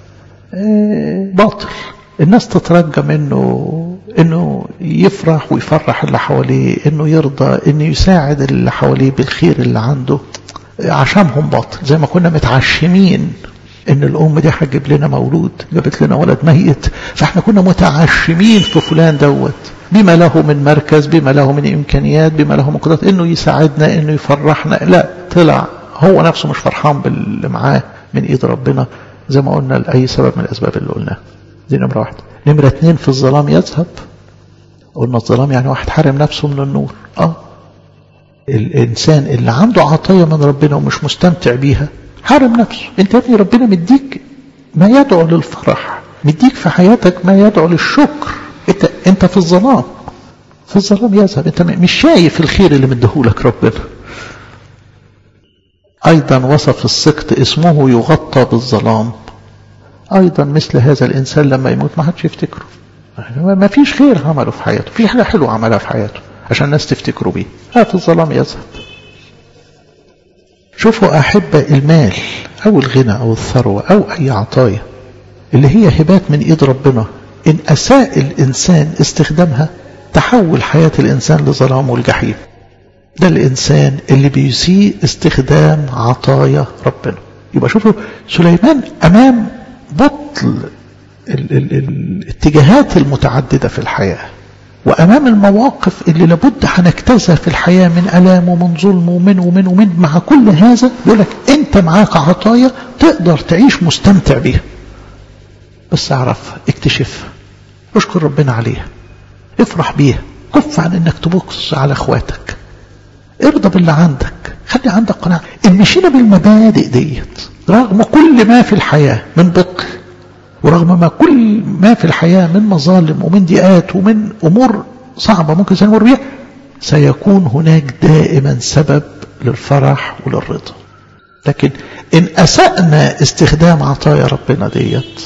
Speaker 1: باطل الناس تترجى منه انه يفرح ويفرح اللي حواليه انه يرضى انه يساعد اللي حواليه بالخير اللي عنده عشمهم باطل زي ما كنا متعشمين ان الام دي هتجيب لنا مولود جابت لنا ولد ميت فاحنا كنا متعشمين في فلان دوت بما له من مركز بما له من امكانيات بما له من قدرات انه يساعدنا انه يفرحنا لا طلع هو نفسه مش فرحان باللي معاه من ايد ربنا زي ما قلنا لاي سبب من الاسباب اللي قلناها دي نمره واحده نمره اتنين في الظلام يذهب قلنا الظلام يعني واحد حارم نفسه من النور اه الانسان اللي عنده عطايا من ربنا ومش مستمتع بيها حارم نفسه انت يا ابني ربنا مديك ما يدعو للفرح مديك في حياتك ما يدعو للشكر انت انت في الظلام في الظلام يذهب انت مش شايف الخير اللي مديهولك ربنا ايضا وصف السقط اسمه يغطى بالظلام ايضا مثل هذا الانسان لما يموت ما حدش يفتكره ما فيش خير عمله في حياته في حاجه حلوه عملها في حياته عشان الناس تفتكروا بيه اه في الظلام يذهب شوفوا أحبة المال أو الغنى أو الثروة أو أي عطايا اللي هي هبات من إيد ربنا إن أساء الإنسان استخدامها تحول حياة الإنسان لظلام والجحيم ده الإنسان اللي بيسيء استخدام عطايا ربنا يبقى شوفوا سليمان أمام بطل ال ال الاتجاهات المتعددة في الحياة وأمام المواقف اللي لابد هنجتازها في الحياة من ألام ومن ظلم ومن ومن ومن مع كل هذا يقول لك أنت معاك عطايا تقدر تعيش مستمتع بيها بس اعرفها اكتشفها اشكر ربنا عليها افرح بيها كف عن انك تبص على اخواتك ارضى باللي عندك خلي عندك قناعة ان مشينا بالمبادئ ديت رغم كل ما في الحياة من بطل ورغم ما كل ما في الحياة من مظالم ومن ضيقات ومن أمور صعبة ممكن سنمر بها سيكون هناك دائما سبب للفرح وللرضا لكن إن أسأنا استخدام عطايا ربنا ديت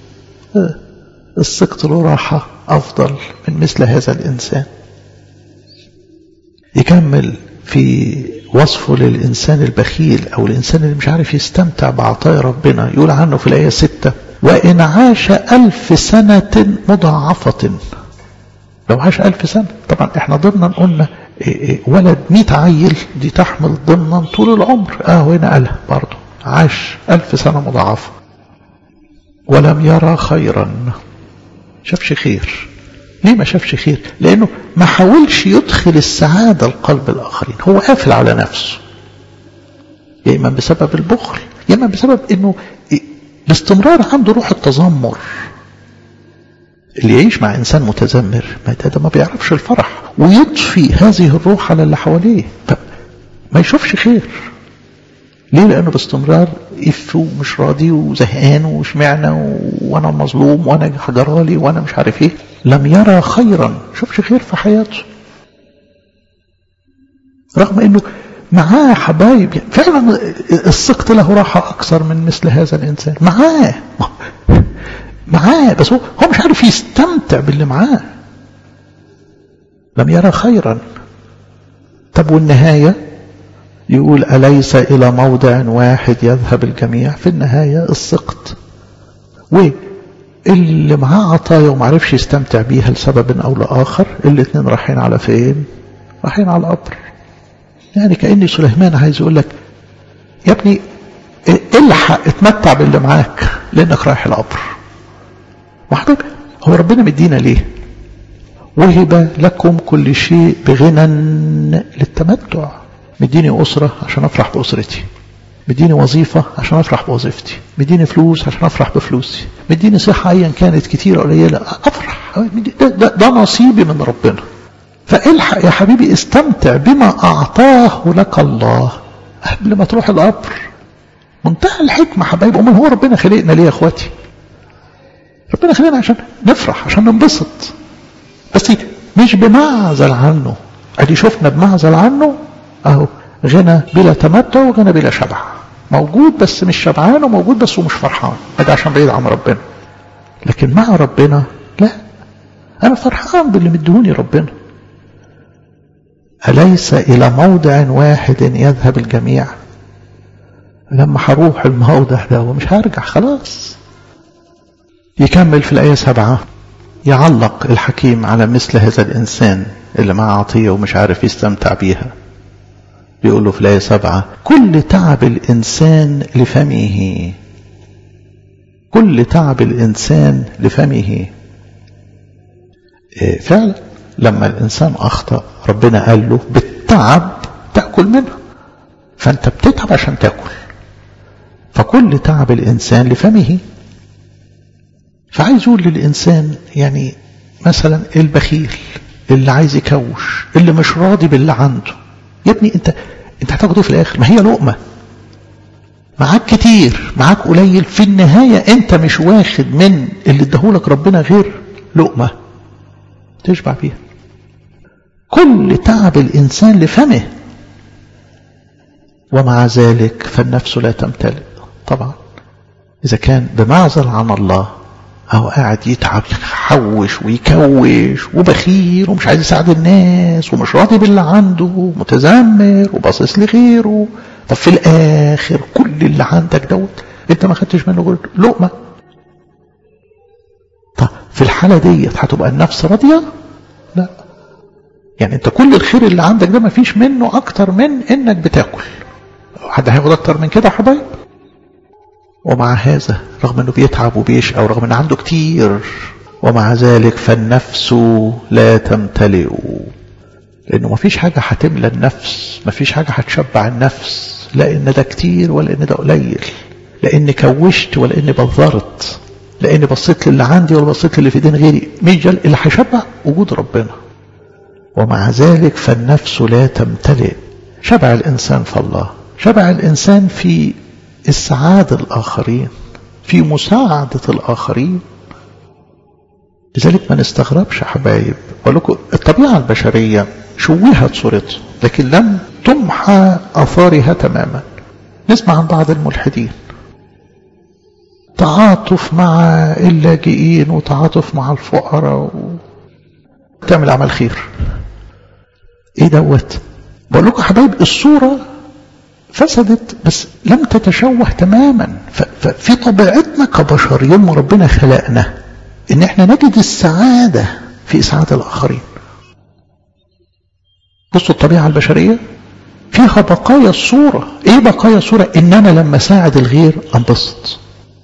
Speaker 1: السقط له راحة أفضل من مثل هذا الإنسان يكمل في وصفه للإنسان البخيل أو الإنسان اللي مش عارف يستمتع بعطايا ربنا يقول عنه في الآية ستة وإن عاش ألف سنة مضاعفة لو عاش ألف سنة طبعا احنا ضمنا قلنا ولد مئة عيل دي تحمل ضمنا طول العمر اه هنا قالها برضه عاش ألف سنة مضاعفة ولم يرى خيرا شافش خير ليه ما شافش خير لأنه ما حاولش يدخل السعادة لقلب الآخرين هو قافل على نفسه يا إما بسبب البخل يا إما بسبب أنه باستمرار عنده روح التذمر اللي يعيش مع إنسان متذمر ما ده ما بيعرفش الفرح ويطفي هذه الروح على اللي حواليه ما يشوفش خير ليه لأنه باستمرار إف ومش راضي وزهقان وشمعنا وأنا مظلوم وأنا حجرالي وأنا مش عارف إيه لم يرى خيرا شوفش خير في حياته رغم أنه معاه حبايب فعلا السقط له راحة أكثر من مثل هذا الإنسان معاه معاه بس هو, هو مش عارف يستمتع باللي معاه لم يرى خيرا طب والنهاية يقول أليس إلى موضع واحد يذهب الجميع في النهاية السقط واللي معاه عطايا ومعرفش يستمتع بيها لسبب أو لآخر الاتنين رايحين على فين رايحين على القبر يعني كأن سليمان عايز يقول لك يا ابني الحق اتمتع باللي معاك لانك رايح القبر وحضرتك هو ربنا مدينا ليه وهب لكم كل شيء بغنى للتمتع مديني أسرة عشان أفرح بأسرتي مديني وظيفة عشان أفرح بوظيفتي مديني فلوس عشان أفرح بفلوسي مديني صحة أيا كانت كتير قليلة أفرح ده, ده, ده نصيبي من ربنا فالحق يا حبيبي استمتع بما أعطاه لك الله قبل ما تروح القبر منتهى الحكمة حبايب أمال هو ربنا خلقنا ليه يا أخواتي ربنا خلينا عشان نفرح عشان ننبسط بس مش بمعزل عنه ادي شفنا بمعزل عنه اهو غنى بلا تمتع وغنى بلا شبع موجود بس مش شبعان وموجود بس ومش فرحان ده عشان بعيد عن ربنا لكن مع ربنا لا انا فرحان باللي مدهوني ربنا أليس إلى موضع واحد يذهب الجميع لما هروح الموضع ده ومش هرجع خلاص يكمل في الآية سبعة يعلق الحكيم على مثل هذا الإنسان اللي معاه عطية ومش عارف يستمتع بيها بيقول له في الآية سبعة كل تعب الإنسان لفمه كل تعب الإنسان لفمه إيه فعلا لما الإنسان أخطأ ربنا قال له بالتعب تأكل منه فأنت بتتعب عشان تأكل فكل تعب الإنسان لفمه فعايز يقول للإنسان يعني مثلا البخيل اللي عايز يكوش اللي مش راضي باللي عنده يا ابني انت انت هتاخد ايه في الاخر ما هي لقمه معاك كتير معاك قليل في النهايه انت مش واخد من اللي اداهولك ربنا غير لقمه تشبع فيها كل تعب الانسان لفمه ومع ذلك فالنفس لا تمتلئ طبعا اذا كان بمعزل عن الله أو قاعد يتعب يحوش ويكوش وبخير ومش عايز يساعد الناس ومش راضي باللي عنده متذمر وباصص لغيره طب في الآخر كل اللي عندك دوت أنت ما خدتش منه غير لقمة طب في الحالة ديت هتبقى النفس راضية؟ لا يعني أنت كل الخير اللي عندك ده ما فيش منه أكتر من إنك بتاكل حد هياخد أكتر من كده يا حبايب؟ ومع هذا رغم انه بيتعب وبيشقى ورغم ان عنده كتير ومع ذلك فالنفس لا تمتلئ لانه ما فيش حاجة هتملى النفس ما فيش حاجة هتشبع النفس لا ان ده كتير ولا ان ده قليل لان كوشت ولا ان بذرت لان بصيت للي عندي ولا بصيت للي في دين غيري مش جل اللي هيشبع وجود ربنا ومع ذلك فالنفس لا تمتلئ شبع الانسان في الله شبع الانسان في إسعاد الآخرين في مساعدة الآخرين لذلك ما نستغربش يا حبايب أقول لكم الطبيعة البشرية شوهت صورتها لكن لم تمحى آثارها تماما نسمع عن بعض الملحدين تعاطف مع اللاجئين وتعاطف مع الفقراء و... تعمل عمل خير ايه دوت بقول لكم يا حبايب الصوره فسدت بس لم تتشوه تماما ففي طبيعتنا كبشر يوم ربنا خلقنا ان احنا نجد السعادة في اسعاد الاخرين بصوا الطبيعة البشرية فيها بقايا الصورة ايه بقايا الصورة ان انا لما ساعد الغير انبسط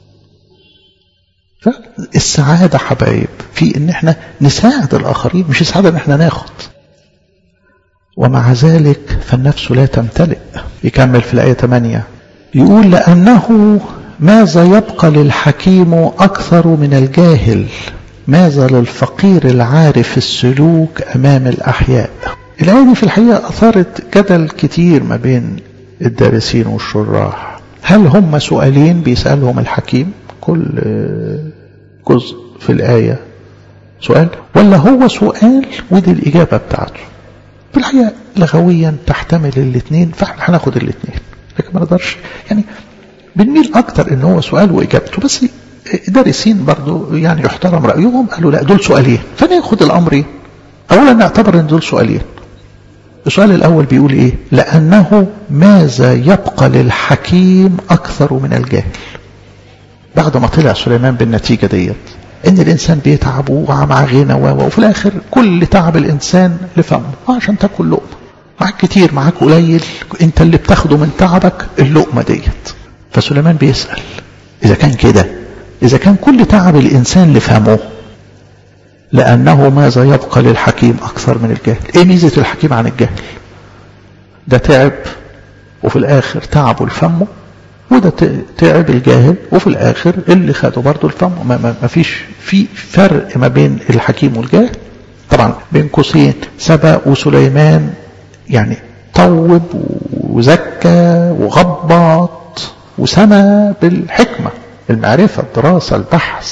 Speaker 1: السعادة حبايب في ان احنا نساعد الاخرين مش السعادة ان احنا ناخد ومع ذلك فالنفس لا تمتلئ يكمل في الآية 8 يقول لأنه ماذا يبقى للحكيم أكثر من الجاهل ماذا للفقير العارف السلوك أمام الأحياء الآية دي في الحقيقة أثارت جدل كتير ما بين الدارسين والشراح هل هم سؤالين بيسألهم الحكيم كل جزء في الآية سؤال ولا هو سؤال ودي الإجابة بتاعته في الحقيقة لغويا تحتمل الاثنين فاحنا هناخد الاثنين لكن ما نقدرش يعني بنميل اكتر ان هو سؤال واجابته بس دارسين برضو يعني يحترم رايهم قالوا لا دول سؤالين فناخد الامر ايه اولا نعتبر ان دول سؤالين السؤال الاول بيقول ايه لانه ماذا يبقى للحكيم اكثر من الجاهل بعد ما طلع سليمان بالنتيجه ديت ان الانسان بيتعب ومع غنى وفي الاخر كل تعب الانسان لفمه عشان تاكل لقمه معاك كتير معاك قليل انت اللي بتاخده من تعبك اللقمه ديت فسليمان بيسال اذا كان كده اذا كان كل تعب الانسان لفمه لانه ماذا يبقى للحكيم اكثر من الجهل ايه ميزه الحكيم عن الجهل ده تعب وفي الاخر تعبه لفمه وده تعب الجاهل وفي الاخر اللي خده برضه الفم ما, ما, ما فيش في فرق ما بين الحكيم والجاهل طبعا بين قوسين سبا وسليمان يعني طوب وزكى وغبط وسمى بالحكمة المعرفة الدراسة البحث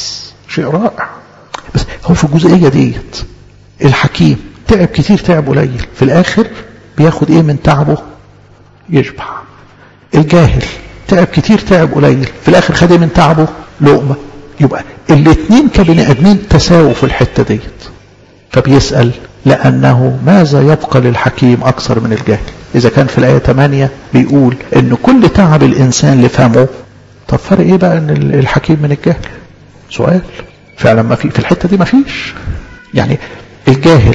Speaker 1: شيء رائع بس هو في الجزئية ديت الحكيم تعب كتير تعب قليل في الآخر بياخد إيه من تعبه يشبع الجاهل تعب كتير تعب قليل في الآخر خد إيه من تعبه لقمة يبقى الاثنين كبني آدمين تساووا في الحتة ديت فبيسأل لأنه ماذا يبقى للحكيم أكثر من الجاهل إذا كان في الآية 8 بيقول إن كل تعب الإنسان لفهمه طب فرق إيه بقى إن الحكيم من الجاهل سؤال فعلا ما في في الحتة دي ما فيش يعني الجاهل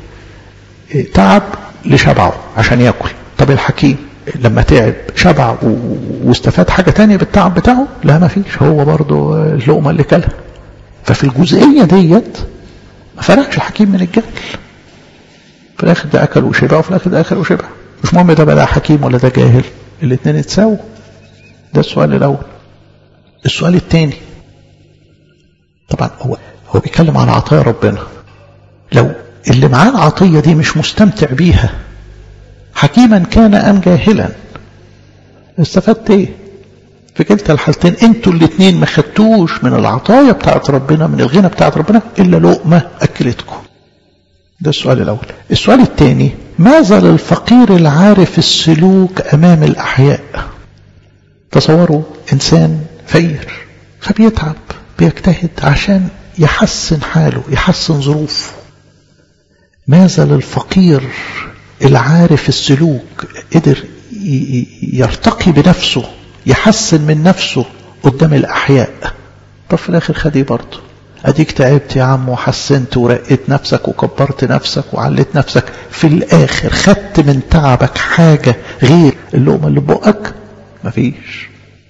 Speaker 1: تعب لشبعه عشان ياكل طب الحكيم لما تعب شبع واستفاد حاجة تانية بالتعب بتاعه لا ما فيش هو برضه اللقمة اللي كلها ففي الجزئية ديت ما فرقش الحكيم من الجاهل في الاخر ده اكل وشبع وفي الاخر ده اكل وشبع مش مهم ده بقى حكيم ولا ده جاهل الاثنين اتساووا ده السؤال الاول السؤال الثاني طبعا هو هو بيتكلم عن عطايا ربنا لو اللي معاه العطيه دي مش مستمتع بيها حكيما كان ام جاهلا استفدت ايه في كلتا الحالتين انتوا الاثنين ما خدتوش من العطايا بتاعت ربنا من الغنى بتاعت ربنا الا لقمه اكلتكم ده السؤال الاول السؤال الثاني ماذا للفقير العارف السلوك امام الاحياء تصوروا انسان فقير فبيتعب بيجتهد عشان يحسن حاله يحسن ظروفه ماذا للفقير العارف السلوك قدر يرتقي بنفسه يحسن من نفسه قدام الأحياء طب في الآخر خدي برضه أديك تعبت يا عم وحسنت ورقيت نفسك وكبرت نفسك وعليت نفسك في الآخر خدت من تعبك حاجة غير اللقمة اللي بقك مفيش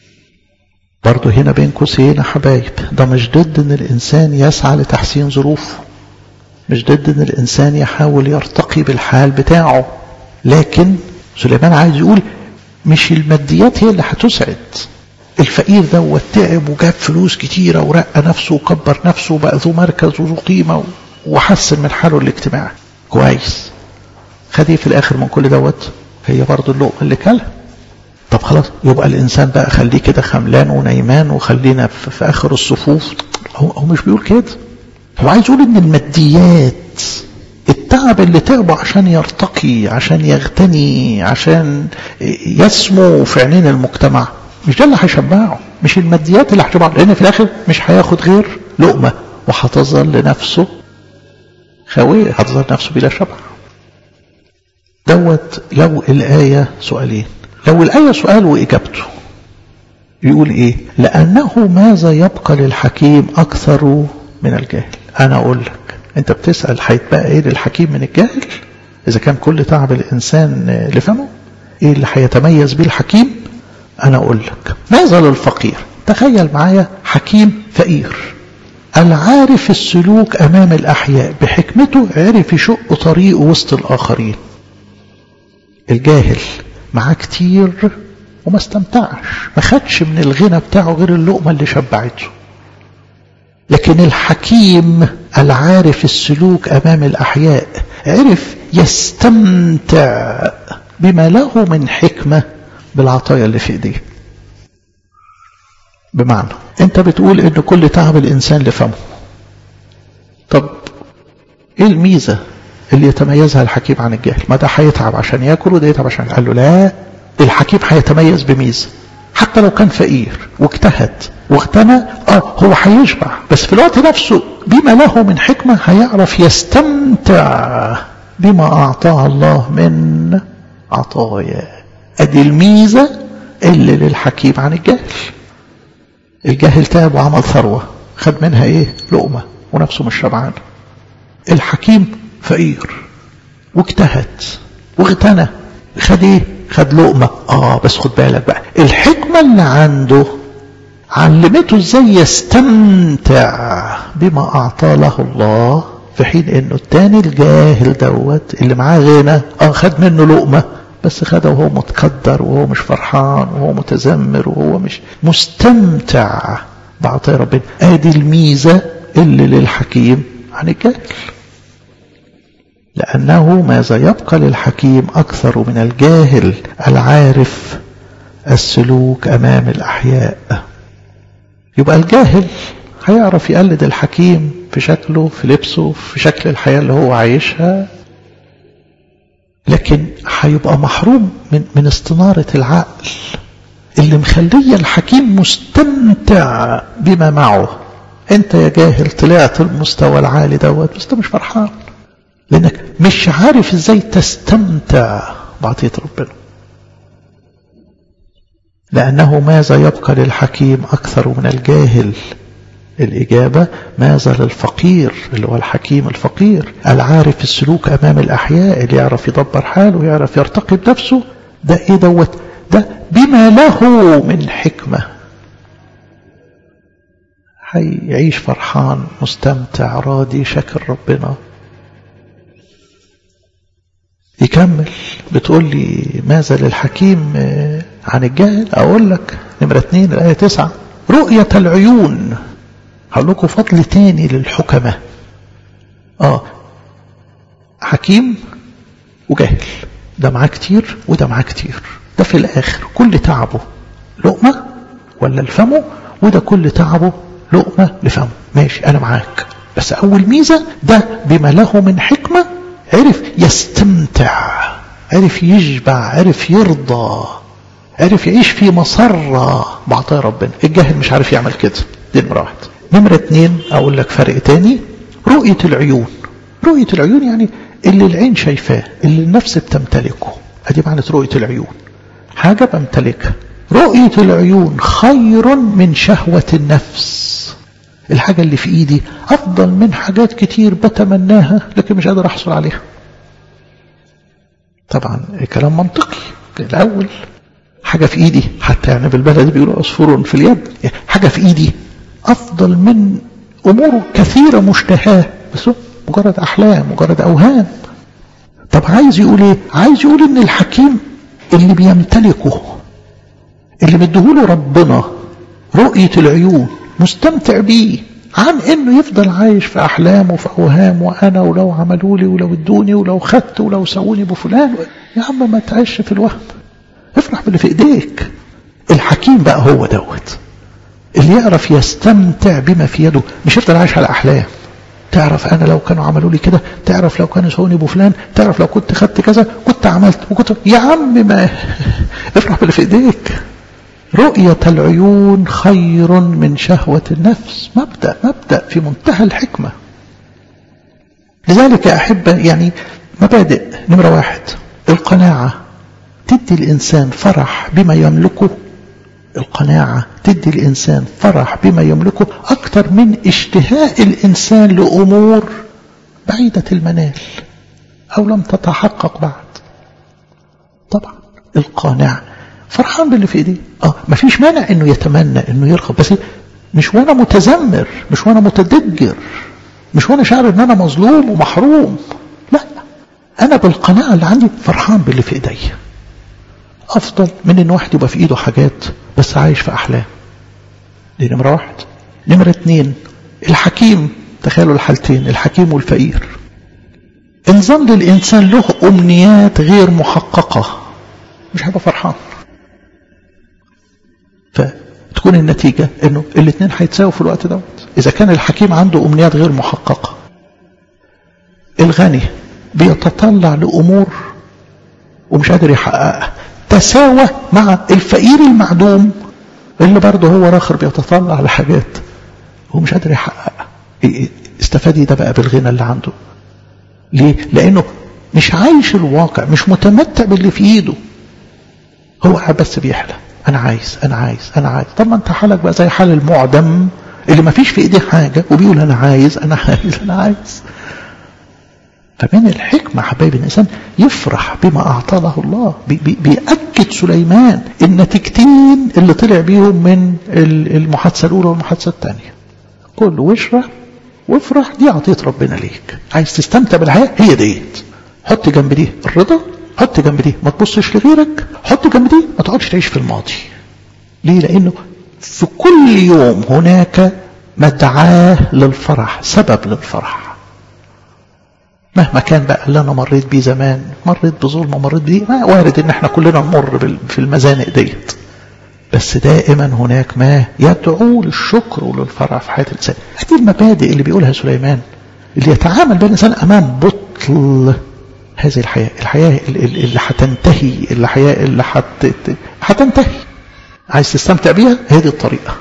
Speaker 1: برضه هنا بين قوسين يا حبايب ده مش ضد ان الانسان يسعى لتحسين ظروفه مش ضد ان الانسان يحاول يرتقي بالحال بتاعه لكن سليمان عايز يقول مش الماديات هي اللي هتسعد الفقير دوت تعب وجاب فلوس كتيره ورقى نفسه وكبر نفسه وبقى ذو مركز وذو قيمه وحسن من حاله الاجتماعي كويس خد ايه في الاخر من كل دوت هي برضه اللقمه اللي كلها طب خلاص يبقى الانسان بقى خليه كده خملان ونايمان وخلينا في, في اخر الصفوف هو, هو مش بيقول كده هو عايز يقول ان الماديات التعب اللي تعبه عشان يرتقي عشان يغتني عشان يسمو في عينين المجتمع مش ده اللي هيشبعه مش الماديات اللي هتشبعه لان في الاخر مش هياخد غير لقمه وهتظل نفسه خاويه هتظل نفسه بلا شبع دوت لو الايه سؤالين لو الآية سؤال وإجابته يقول إيه لأنه ماذا يبقى للحكيم أكثر من الجاهل أنا أقول لك أنت بتسأل هيتبقى إيه للحكيم من الجاهل إذا كان كل تعب الإنسان لفمه إيه اللي هيتميز بيه الحكيم أنا أقول لك ماذا للفقير تخيل معايا حكيم فقير العارف السلوك أمام الأحياء بحكمته عرف يشق طريقه وسط الآخرين الجاهل معاه كتير وما استمتعش ما خدش من الغنى بتاعه غير اللقمة اللي شبعته لكن الحكيم العارف السلوك أمام الأحياء عرف يستمتع بما له من حكمة بالعطايا اللي في ايديه بمعنى انت بتقول ان كل تعب الانسان لفمه طب ايه الميزة اللي يتميزها الحكيم عن الجاهل ما ده هيتعب عشان ياكل وده يتعب عشان قال له لا الحكيم هيتميز بميزه حتى لو كان فقير واجتهد واغتنى اه هو هيشبع بس في الوقت نفسه بما له من حكمة هيعرف يستمتع بما أعطاه الله من عطايا ادي الميزة اللي للحكيم عن الجاهل الجاهل تعب وعمل ثروة خد منها ايه لقمة ونفسه مش شبعان الحكيم فقير واجتهد واغتنى خد ايه خد لقمة اه بس خد بالك بقى الحكمة اللي عنده علمته ازاي يستمتع بما اعطى له الله في حين انه التاني الجاهل دوت اللي معاه غنى اه خد منه لقمة بس خده وهو متقدر وهو مش فرحان وهو متذمر وهو مش مستمتع بعطايا ربنا ادي الميزة اللي للحكيم عن الجاهل لأنه ماذا يبقى للحكيم أكثر من الجاهل العارف السلوك أمام الأحياء يبقى الجاهل هيعرف يقلد الحكيم في شكله في لبسه في شكل الحياة اللي هو عايشها لكن هيبقى محروم من من استنارة العقل اللي مخلية الحكيم مستمتع بما معه انت يا جاهل طلعت المستوى العالي دوت بس انت مش فرحان لانك مش عارف ازاي تستمتع بعطية ربنا لأنه ماذا يبقى للحكيم أكثر من الجاهل الإجابة ماذا للفقير اللي هو الحكيم الفقير العارف السلوك أمام الأحياء اللي يعرف يدبر حاله يعرف يرتقي بنفسه ده إيه دوت ده بما له من حكمة هيعيش فرحان مستمتع راضي شاكر ربنا يكمل بتقول لي ماذا للحكيم عن الجاهل أقول لك نمرة اتنين الآية تسعة رؤية العيون هقول لكم فضل تاني للحكمة اه حكيم وجاهل ده معاه كتير وده معاه كتير ده في الآخر كل تعبه لقمة ولا لفمه وده كل تعبه لقمة لفمه ماشي أنا معاك بس أول ميزة ده بما له من حكمة عرف يستمتع عرف يشبع عرف يرضى عرف يعيش في مسرة بعطاء ربنا الجاهل مش عارف يعمل كده دي نمرة واحدة نمرة اتنين أقول لك فرق تاني رؤية العيون رؤية العيون يعني اللي العين شايفاه اللي النفس بتمتلكه ادي معنى رؤية العيون حاجة بمتلكها رؤية العيون خير من شهوة النفس الحاجة اللي في ايدي افضل من حاجات كتير بتمناها لكن مش قادر احصل عليها طبعا كلام منطقي الاول حاجة في ايدي حتى يعني بالبلد بيقولوا عصفور في اليد حاجة في ايدي افضل من امور كثيرة مشتهاة بس مجرد احلام مجرد اوهام طب عايز يقول ايه عايز يقول ان الحكيم اللي بيمتلكه اللي مديهوله ربنا رؤية العيون مستمتع بيه عن انه يفضل عايش في احلام وفي اوهام وانا ولو عملوا لي ولو ادوني ولو خدت ولو سووني بفلان يا عم ما تعيش في الوهم افرح باللي في ايديك الحكيم بقى هو دوت اللي يعرف يستمتع بما في يده مش يفضل عايش على احلام تعرف انا لو كانوا عملوا لي كده تعرف لو كانوا سووني بفلان تعرف لو كنت خدت كذا كنت عملت وكنت يا عم ما افرح باللي في ايديك رؤية العيون خير من شهوة النفس مبدأ مبدأ في منتهى الحكمة لذلك يا أحبة يعني مبادئ نمرة واحد القناعة تدي الإنسان فرح بما يملكه القناعة تدي الإنسان فرح بما يملكه أكثر من اشتهاء الإنسان لأمور بعيدة المنال أو لم تتحقق بعد طبعا القانع فرحان باللي في ايديه اه مفيش مانع انه يتمنى انه يرغب بس مش وانا متذمر مش وانا متدجر مش وانا شاعر ان انا مظلوم ومحروم لا انا بالقناعه اللي عندي فرحان باللي في ايديا افضل من ان واحد يبقى في ايده حاجات بس عايش في احلام دي نمره واحد نمره اتنين الحكيم تخيلوا الحالتين الحكيم والفقير ان ظل الانسان له امنيات غير محققه مش هيبقى فرحان فتكون النتيجة انه الاثنين هيتساووا في الوقت دوت اذا كان الحكيم عنده امنيات غير محققة الغني بيتطلع لامور ومش قادر يحققها تساوى مع الفقير المعدوم اللي برضه هو راخر بيتطلع لحاجات هو مش قادر يحققها استفاد ده بقى بالغنى اللي عنده ليه لانه مش عايش الواقع مش متمتع باللي في ايده هو قاعد بس بيحلم انا عايز انا عايز انا عايز طب ما انت حالك بقى زي حال المعدم اللي ما فيش في ايديه حاجه وبيقول انا عايز انا عايز انا عايز فمن الحكمة حبايب الإنسان يفرح بما أعطى له الله بي بي بيأكد سليمان النتيجتين اللي طلع بيهم من المحادثة الأولى والمحادثة الثانية كل واشرح وافرح دي عطية ربنا ليك عايز تستمتع بالحياة هي ديت حط جنب دي الرضا حط جنب دي ما تبصش لغيرك حط جنب دي ما تقعدش تعيش في الماضي ليه لانه في كل يوم هناك مدعاه للفرح سبب للفرح مهما كان بقى اللي انا مريت بيه زمان مريت بظلم مريت بيه ما وارد ان احنا كلنا نمر في المزانق ديت بس دائما هناك ما يدعو للشكر وللفرح في حياة الإنسان هذه المبادئ اللي بيقولها سليمان اللي يتعامل بين الإنسان أمام بطل هذه الحياة الحياة اللي هتنتهي الحياة اللي هتنتهي عايز تستمتع بيها هذه الطريقة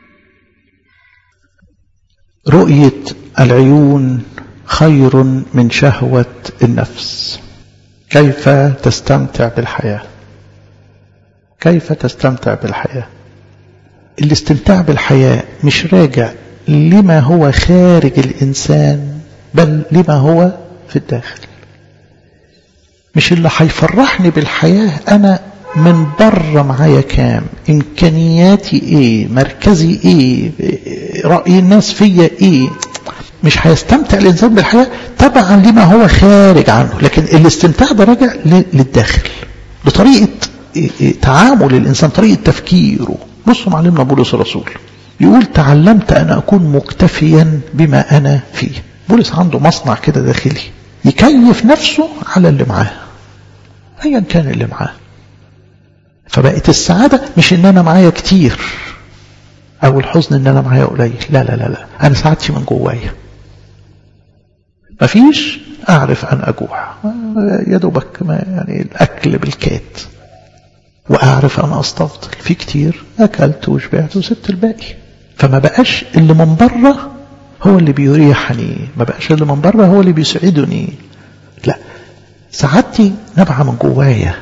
Speaker 1: رؤية العيون خير من شهوة النفس كيف تستمتع بالحياة كيف تستمتع بالحياة الاستمتاع بالحياة مش راجع لما هو خارج الإنسان بل لما هو في الداخل مش اللي هيفرحني بالحياة أنا من بره معايا كام إمكانياتي إيه مركزي إيه رأي الناس فيا إيه مش هيستمتع الإنسان بالحياة طبعا لما هو خارج عنه لكن الاستمتاع ده راجع للداخل لطريقة تعامل الإنسان طريقة تفكيره بصوا معلمنا بولس الرسول يقول تعلمت أن أكون مكتفيا بما أنا فيه بولس عنده مصنع كده داخلي يكيف نفسه على اللي معاه أيا كان اللي معاه فبقت السعادة مش ان انا معايا كتير او الحزن ان انا معايا قليل لا لا لا لا انا سعادتي من جوايا مفيش اعرف ان اجوع يا دوبك ما يعني الاكل بالكاد واعرف ان استفضل في كتير اكلت وشبعت وسبت الباقي فما بقاش اللي من بره هو اللي بيريحني ما بقاش اللي من بره هو اللي بيسعدني لا سعادتي نابعه من جوايا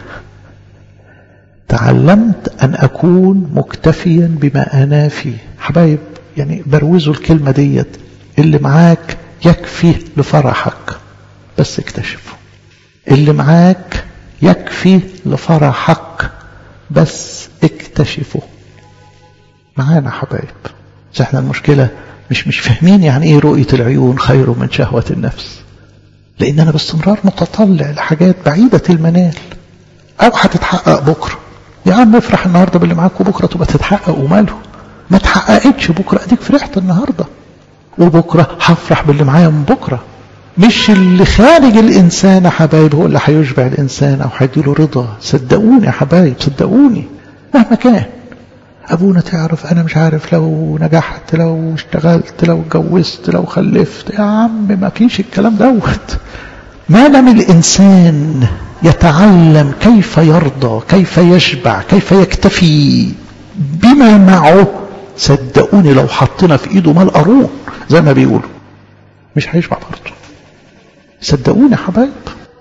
Speaker 1: تعلمت أن أكون مكتفيا بما أنا فيه حبايب يعني بروزوا الكلمة ديت اللي معاك يكفي لفرحك بس اكتشفه اللي معاك يكفي لفرحك بس اكتشفه معانا حبايب بس احنا المشكلة مش مش فاهمين يعني ايه رؤية العيون خير من شهوة النفس لان انا باستمرار متطلع لحاجات بعيدة المنال او هتتحقق بكره يا عم افرح النهارده باللي معاك وبكره تبقى تتحقق وماله ما تحققتش بكره اديك فرحت النهارده وبكره هفرح باللي معايا من بكره مش اللي خارج الانسان يا حبايب هو اللي هيشبع الانسان او هيديله رضا صدقوني يا حبايب صدقوني مهما كان ابونا تعرف انا مش عارف لو نجحت لو اشتغلت لو اتجوزت لو خلفت يا عم ما فيش الكلام دوت ما دام الانسان يتعلم كيف يرضى كيف يشبع كيف يكتفي بما معه صدقوني لو حطينا في ايده مال قارون زي ما بيقولوا مش هيشبع برضه صدقوني يا حبايب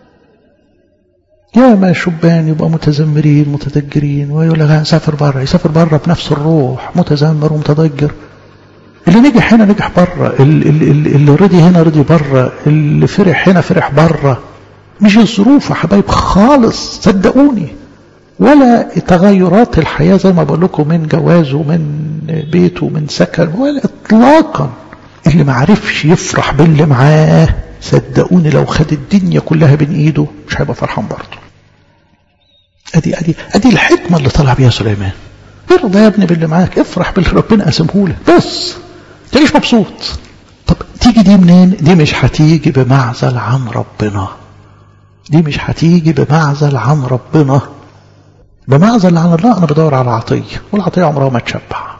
Speaker 1: يا ما شبان يبقى متذمرين متدجرين ويقول لك هنسافر بره يسافر بره بنفس الروح متذمر ومتضجر اللي نجح هنا نجح بره اللي, اللي, اللي رضي هنا رضي بره اللي فرح هنا فرح بره مش الظروف يا حبايب خالص صدقوني ولا تغيرات الحياة زي ما بقول لكم من جواز ومن بيت ومن سكن ولا اطلاقا اللي ما عرفش يفرح باللي معاه صدقوني لو خد الدنيا كلها بين ايده مش هيبقى فرحان برضه ادي ادي ادي الحكمه اللي طلع بيها سليمان ارضى يا ابني باللي معاك افرح باللي ربنا قسمه لك بس تعيش مبسوط طب تيجي دي منين دي مش هتيجي بمعزل عن ربنا دي مش هتيجي بمعزل عن ربنا بمعزل عن الله انا بدور على عطيه والعطيه عمرها ما تشبع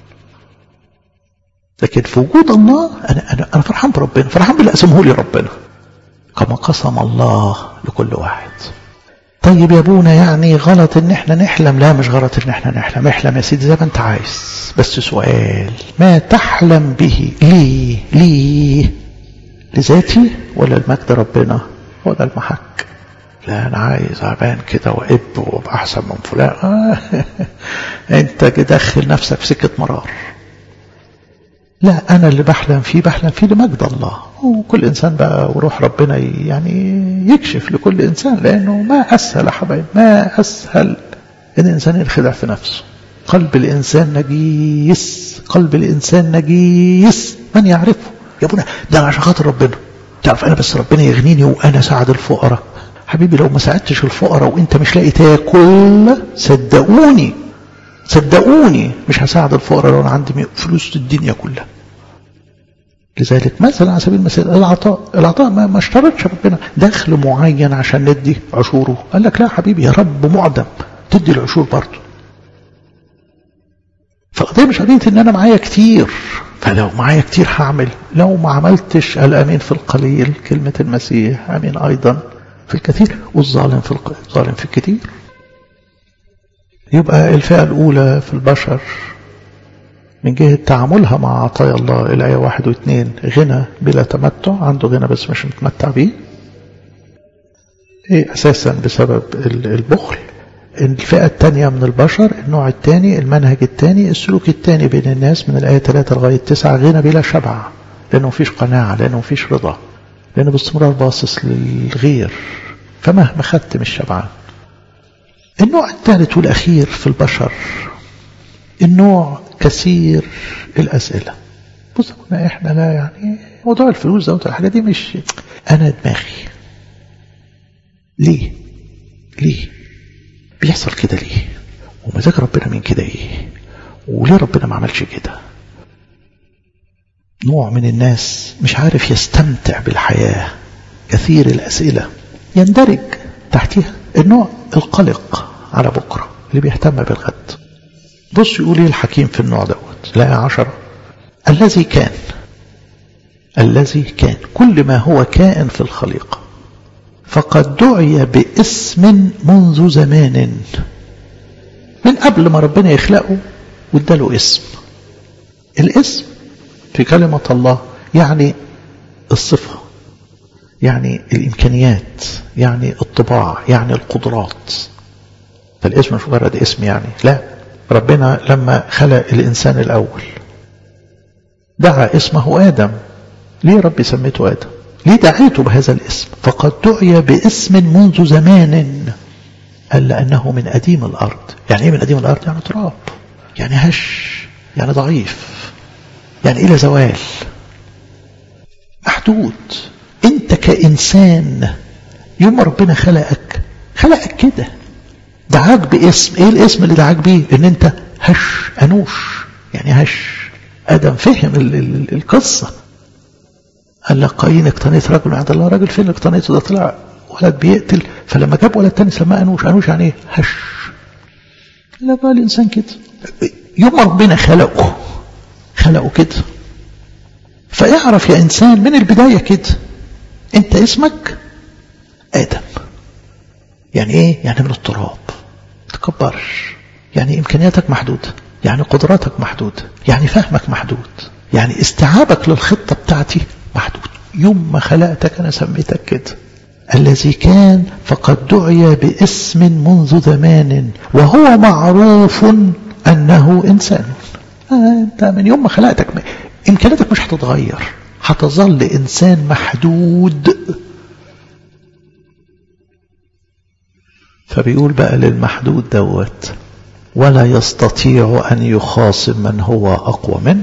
Speaker 1: لكن في وجود الله انا انا انا فرحان بربنا فرحان باللي قسمه لي ربنا كما قسم الله لكل واحد طيب يا ابونا يعني غلط ان احنا نحلم لا مش غلط ان احنا نحلم احلم يا سيدي زي ما انت عايز بس سؤال ما تحلم به ليه ليه لذاتي ولا المجد ربنا ولا المحك لا انا عايز ابان كده واب وابقى احسن من فلان آه. انت داخل نفسك في سكه مرار لا انا اللي بحلم فيه بحلم فيه لمجد الله وكل انسان بقى وروح ربنا يعني يكشف لكل انسان لانه ما اسهل يا حبايب ما اسهل ان الانسان ينخدع في نفسه قلب الانسان نجيس قلب الانسان نجيس من يعرفه يا ابونا ده انا عشان خاطر ربنا تعرف انا بس ربنا يغنيني وانا ساعد الفقراء حبيبي لو ما ساعدتش الفقراء وانت مش لاقي تاكل صدقوني صدقوني مش هساعد الفقراء لو انا عندي فلوس الدنيا كلها لذلك مثلا على سبيل المثال العطاء العطاء ما, ما اشترطش ربنا دخل معين عشان ندي عشوره قال لك لا حبيبي يا رب معدم تدي العشور برضه فالقضية مش قضية ان انا معايا كتير فلو معايا كتير هعمل لو ما عملتش الامين في القليل كلمة المسيح امين ايضا في الكثير والظالم في الظالم في الكثير يبقى الفئة الاولى في البشر من جهة تعاملها مع عطايا الله الآية واحد واثنين غنى بلا تمتع عنده غنى بس مش متمتع بيه إيه أساسا بسبب البخل الفئة الثانية من البشر النوع الثاني المنهج الثاني السلوك الثاني بين الناس من الآية 3 لغاية 9 غنى بلا شبع لأنه مفيش قناعة لأنه مفيش رضا لأنه باستمرار باصص للغير فمهما خدت مش شبعان النوع الثالث والأخير في البشر النوع كثير الأسئلة بص احنا لا يعني موضوع الفلوس ده الحاجة دي مش أنا دماغي ليه ليه بيحصل كده ليه ومزاج ربنا من كده ايه وليه ربنا ما عملش كده نوع من الناس مش عارف يستمتع بالحياة كثير الأسئلة يندرج تحتها النوع القلق على بكرة اللي بيهتم بالغد بص يقول ايه الحكيم في النوع دوت لا عشرة الذي كان الذي كان كل ما هو كائن في الخليقة فقد دعي باسم منذ زمان من قبل ما ربنا يخلقه واداله اسم الاسم في كلمة الله يعني الصفة يعني الإمكانيات يعني الطباع يعني القدرات فالاسم مش مجرد اسم يعني لا ربنا لما خلق الإنسان الأول دعا اسمه آدم ليه ربي سميته آدم ليه دعيته بهذا الاسم فقد دعي باسم منذ زمان قال لأنه من أديم الأرض يعني إيه من أديم الأرض يعني تراب يعني هش يعني ضعيف يعني إلى زوال محدود أنت كإنسان يوم ربنا خلقك خلقك كده دعاك باسم ايه الاسم اللي دعاك بيه ان انت هش انوش يعني هش ادم فهم ال ال القصه قال لك قايين اقتنيت رجل عند الله راجل فين اقتنيته ده طلع ولد بيقتل فلما جاب ولد تاني سماه انوش انوش يعني ايه هش لا بقى الانسان كده يوم ربنا خلقه خلقه كده فاعرف يا انسان من البدايه كده انت اسمك ادم يعني ايه يعني من التراب تكبرش يعني امكانياتك محدوده يعني قدراتك محدوده يعني فهمك محدود يعني استيعابك للخطه بتاعتي محدود يوم ما خلقتك انا سميتك كده الذي كان فقد دعي باسم منذ زمان وهو معروف انه انسان آه انت من يوم ما خلقتك امكانياتك مش هتتغير هتظل انسان محدود فبيقول بقى للمحدود دوت ولا يستطيع أن يخاصم من هو أقوى منه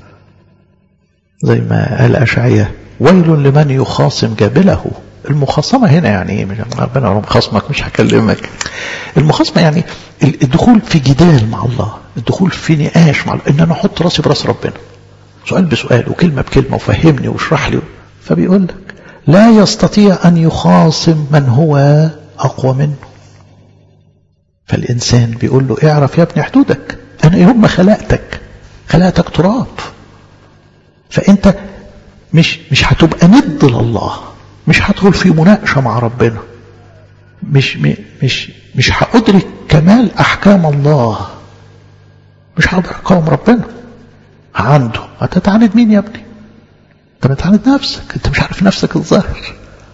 Speaker 1: زي ما قال أشعية ويل لمن يخاصم جابله المخاصمة هنا يعني ايه ربنا لو خصمك مش هكلمك المخاصمة يعني الدخول في جدال مع الله الدخول في نقاش مع الله ان انا احط راسي براس ربنا سؤال بسؤال وكلمة بكلمة وفهمني واشرح لي فبيقول لك لا يستطيع ان يخاصم من هو اقوى منه فالإنسان بيقول له اعرف يا ابني حدودك أنا يوم ما خلقتك خلقتك تراب فأنت مش مش هتبقى ند لله مش هدخل في مناقشة مع ربنا مش مش مش هأدرك كمال أحكام الله مش هقدر أقاوم ربنا عنده هتتعاند مين يا ابني؟ انت بتعاند نفسك انت مش عارف نفسك الظاهر